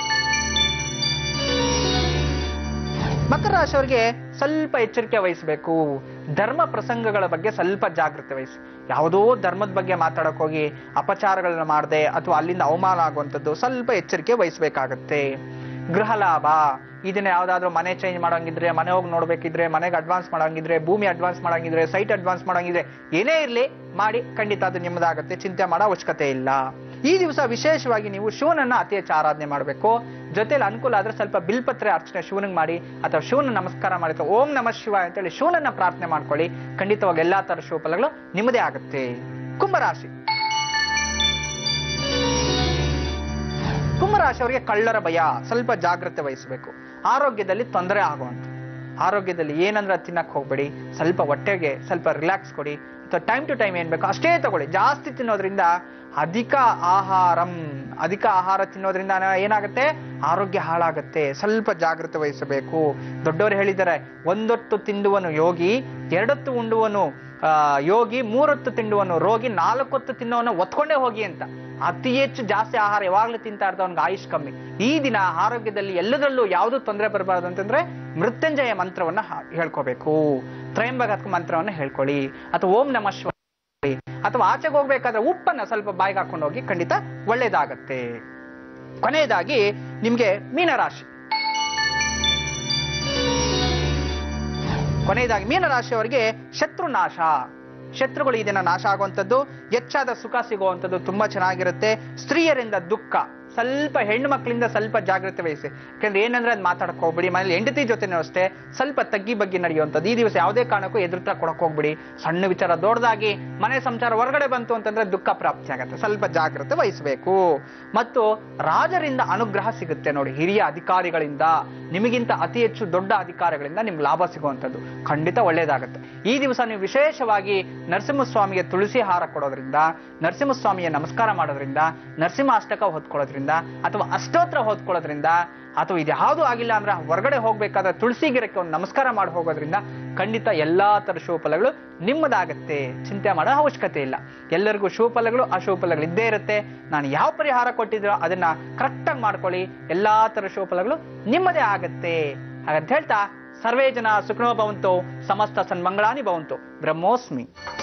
ಮಕರ ರಾಶಿಯವರಿಗೆ ಸ್ವಲ್ಪ ಎಚ್ಚರಿಕೆ ವಹಿಸಬೇಕು ಧರ್ಮ ಪ್ರಸಂಗಗಳ ಬಗ್ಗೆ ಸ್ವಲ್ಪ ಜಾಗೃತಿ ವಹಿಸಿ ಯಾವುದೋ ಧರ್ಮದ ಬಗ್ಗೆ ಮಾತಾಡಕ್ ಹೋಗಿ ಅಪಚಾರಗಳನ್ನ ಮಾಡದೆ ಅಥವಾ ಅಲ್ಲಿಂದ ಅವಮಾನ ಆಗುವಂಥದ್ದು ಸ್ವಲ್ಪ ಎಚ್ಚರಿಕೆ ವಹಿಸಬೇಕಾಗತ್ತೆ ಗೃಹ ಲಾಭ ಇದನ್ನ ಯಾವ್ದಾದ್ರು ಮನೆ ಚೇಂಜ್ ಮಾಡಂಗಿದ್ರೆ ಮನೆ ಹೋಗಿ ನೋಡ್ಬೇಕಿದ್ರೆ ಮನೆಗೆ ಅಡ್ವಾನ್ಸ್ ಮಾಡಂಗಿದ್ರೆ ಭೂಮಿ ಅಡ್ವಾನ್ಸ್ ಮಾಡಂಗಿದ್ರೆ ಸೈಟ್ ಅಡ್ವಾನ್ಸ್ ಮಾಡಂಗಿದ್ರೆ ಏನೇ ಇರ್ಲಿ ಮಾಡಿ ಖಂಡಿತ ಅದು ನಿಮ್ಮದಾಗತ್ತೆ ಚಿಂತೆ ಮಾಡೋ ಅವಶ್ಯಕತೆ ಇಲ್ಲ ಈ ದಿವಸ ವಿಶೇಷವಾಗಿ ನೀವು ಶಿವನನ್ನ ಅತಿ ಹೆಚ್ಚು ಆರಾಧನೆ ಮಾಡಬೇಕು ಜೊತೆಲಿ ಅನುಕೂಲ ಆದ್ರೆ ಸ್ವಲ್ಪ ಬಿಲ್ಪತ್ರೆ ಅರ್ಚನೆ ಶಿವನಿಗೆ ಮಾಡಿ ಅಥವಾ ಶಿವನ ನಮಸ್ಕಾರ ಮಾಡಿ ಅಥವಾ ಓಂ ನಮ ಶಿವ ಅಂತೇಳಿ ಶಿವನನ್ನ ಪ್ರಾರ್ಥನೆ ಮಾಡ್ಕೊಳ್ಳಿ ಖಂಡಿತವಾಗಿ ಎಲ್ಲಾ ತರ ಶಿವ ಫಲಗಳು ನಿಮ್ಮದೇ ಆಗುತ್ತೆ ಕುಂಭರಾಶಿ ಕುಂಭರಾಶಿಯವರಿಗೆ ಕಳ್ಳರ ಭಯ ಸ್ವಲ್ಪ ಜಾಗ್ರತೆ ವಹಿಸಬೇಕು ಆರೋಗ್ಯದಲ್ಲಿ ತೊಂದರೆ ಆಗುವಂತ ಆರೋಗ್ಯದಲ್ಲಿ ಏನಂದ್ರೆ ಅದ್ ತಿನ್ನಕ್ ಹೋಗ್ಬೇಡಿ ಸ್ವಲ್ಪ ಹೊಟ್ಟೆಗೆ ಸ್ವಲ್ಪ ರಿಲ್ಯಾಕ್ಸ್ ಕೊಡಿ ಅಥವಾ ಟೈಮ್ ಟು ಟೈಮ್ ಏನ್ ಬೇಕು ಅಷ್ಟೇ ತಗೊಳ್ಳಿ ಜಾಸ್ತಿ ತಿನ್ನೋದ್ರಿಂದ ಅಧಿಕ ಆಹಾರಂ ಅಧಿಕ ಆಹಾರ ತಿನ್ನೋದ್ರಿಂದ ಏನಾಗುತ್ತೆ ಆರೋಗ್ಯ ಹಾಳಾಗುತ್ತೆ ಸ್ವಲ್ಪ ಜಾಗ್ರತೆ ವಹಿಸಬೇಕು ದೊಡ್ಡವರು ಹೇಳಿದ್ದಾರೆ ಒಂದೊತ್ತು ತಿಂದುವನು ಯೋಗಿ ಎರಡೊತ್ತು ಉಂಡುವನು ಆ, ಯೋಗಿ ಮೂರೊತ್ತು ತಿಂಡುವನು ರೋಗಿ ನಾಲ್ಕೊತ್ತು ತಿನ್ನೋವನ್ನ ಒತ್ಕೊಂಡೇ ಹೋಗಿ ಅಂತ ಅತಿ ಹೆಚ್ಚು ಜಾಸ್ತಿ ಆಹಾರ ಯಾವಾಗ್ಲೂ ತಿಂತಾ ಇರ್ದವನ್ಗೆ ಆಯುಷ್ ಕಮ್ಮಿ ಈ ದಿನ ಆರೋಗ್ಯದಲ್ಲಿ ಎಲ್ಲದರಲ್ಲೂ ಯಾವುದು ತೊಂದರೆ ಬರಬಾರ್ದು ಅಂತಂದ್ರೆ ಮೃತ್ಯುಂಜಯ ಮಂತ್ರವನ್ನ ಹಾ- ಹೇಳ್ಕೋಬೇಕು ತ್ರಯಂಬಕ ಮಂತ್ರವನ್ನ ಹೇಳ್ಕೊಳ್ಳಿ ಅಥವಾ ಓಂ ನಮ ಶಿವ ಹೇಳಿ. ಅಥವಾ ಆಚೆಗೆ ಹೋಗ್ಬೇಕಾದ್ರೆ ಉಪ್ಪನ್ನ ಸ್ವಲ್ಪ ಬಾಯಿಗೆ ಹಾಕೊಂಡು ಹೋಗಿ ಖಂಡಿತ ಒಳ್ಳೇದಾಗತ್ತೆ ಕೊನೆಯದಾಗಿ ನಿಮ್ಗೆ ಮೀನರಾಶಿ ಕೊನೆಯದಾಗಿ ಮೀನರಾಶಿಯವರಿಗೆ ಶತ್ರು ನಾಶ ಶತ್ರುಗಳು ಈ ದಿನ ನಾಶ ಆಗುವಂಥದ್ದು ಹೆಚ್ಚಾದ ಸುಖ ಸಿಗುವಂಥದ್ದು ತುಂಬಾ ಚೆನ್ನಾಗಿರುತ್ತೆ ಸ್ತ್ರೀಯರಿಂದ ದುಃಖ ಸ್ವಲ್ಪ ಹೆಣ್ಣು ಮಕ್ಕಳಿಂದ ಸ್ವಲ್ಪ ಜಾಗ್ರತೆ ವಹಿಸಿ ಯಾಕಂದ್ರೆ ಏನಂದ್ರೆ ಅದ್ ಮಾತಾಡಕ್ ಹೋಗ್ಬಿಡಿ ಮನೇಲಿ ಹೆಂಡತಿ ಜೊತೆನೂ ಅಷ್ಟೇ ಸ್ವಲ್ಪ ತಗ್ಗಿ ಬಗ್ಗೆ ನಡೆಯುವಂಥದ್ದು ಈ ದಿವಸ ಯಾವುದೇ ಕಾರಣಕ್ಕೂ ಎದುರುತ್ತರ ಕೊಡಕ್ ಹೋಗ್ಬಿಡಿ ಸಣ್ಣ ವಿಚಾರ ದೊಡ್ಡದಾಗಿ ಮನೆ ಸಂಸಾರ ಹೊರಗಡೆ ಬಂತು ಅಂತಂದ್ರೆ ದುಃಖ ಪ್ರಾಪ್ತಿ ಆಗತ್ತೆ ಸ್ವಲ್ಪ ಜಾಗ್ರತೆ ವಹಿಸಬೇಕು ಮತ್ತು ರಾಜರಿಂದ ಅನುಗ್ರಹ ಸಿಗುತ್ತೆ ನೋಡಿ ಹಿರಿಯ ಅಧಿಕಾರಿಗಳಿಂದ ನಿಮಗಿಂತ ಅತಿ ಹೆಚ್ಚು ದೊಡ್ಡ ಅಧಿಕಾರಿಗಳಿಂದ ನಿಮ್ಗೆ ಲಾಭ ಸಿಗುವಂಥದ್ದು ಖಂಡಿತ ಒಳ್ಳೇದಾಗುತ್ತೆ ಈ ದಿವಸ ನೀವು ವಿಶೇಷವಾಗಿ ನರಸಿಂಹಸ್ವಾಮಿಗೆ ತುಳಸಿ ಹಾರ ಕೊಡೋದ್ರಿಂದ ನರಸಿಂಹಸ್ವಾಮಿಯ ನಮಸ್ಕಾರ ಮಾಡೋದ್ರಿಂದ ನರಸಿಂಹ ಅಷ್ಟಕ ಹೊತ್ಕೊಳ್ಳೋದ್ರಿಂದ ಅಥವಾ ಅಷ್ಟೋತ್ರ ಹೊತ್ಕೊಳ್ಳೋದ್ರಿಂದ ಅಥವಾ ಇದು ಯಾವುದು ಆಗಿಲ್ಲ ಅಂದ್ರೆ ಹೊರಗಡೆ ಹೋಗ್ಬೇಕಾದ್ರೆ ತುಳಸಿ ಗಿಡಕ್ಕೆ ಒಂದು ನಮಸ್ಕಾರ ಮಾಡಿ ಹೋಗೋದ್ರಿಂದ ಖಂಡಿತ ಎಲ್ಲಾ ತರ ಶುಭಫಲಗಳು ನಿಮ್ಮದಾಗತ್ತೆ ಚಿಂತೆ ಮಾಡೋ ಅವಶ್ಯಕತೆ ಇಲ್ಲ ಎಲ್ಲರಿಗೂ ಶುಭಫಲಗಳು ಅಶುಭಫಲಗಳು ಇದ್ದೇ ಇರುತ್ತೆ ನಾನು ಯಾವ ಪರಿಹಾರ ಕೊಟ್ಟಿದ್ರೋ ಅದನ್ನ ಕರೆಕ್ಟ್ ಆಗಿ ಮಾಡ್ಕೊಳ್ಳಿ ಎಲ್ಲಾ ತರ ಶುಭಫಲಗಳು ನಿಮ್ಮದೇ ಆಗತ್ತೆ ಹಾಗಂತ ಹೇಳ್ತಾ ಸರ್ವೇ ಜನ ಸುಖನೋ ಭವಂತು ಸಮಸ್ತ ಸನ್ಮಂಗಳಾನಿ ಭವಂತು ಬ್ರಹ್ಮೋಸ್ಮಿ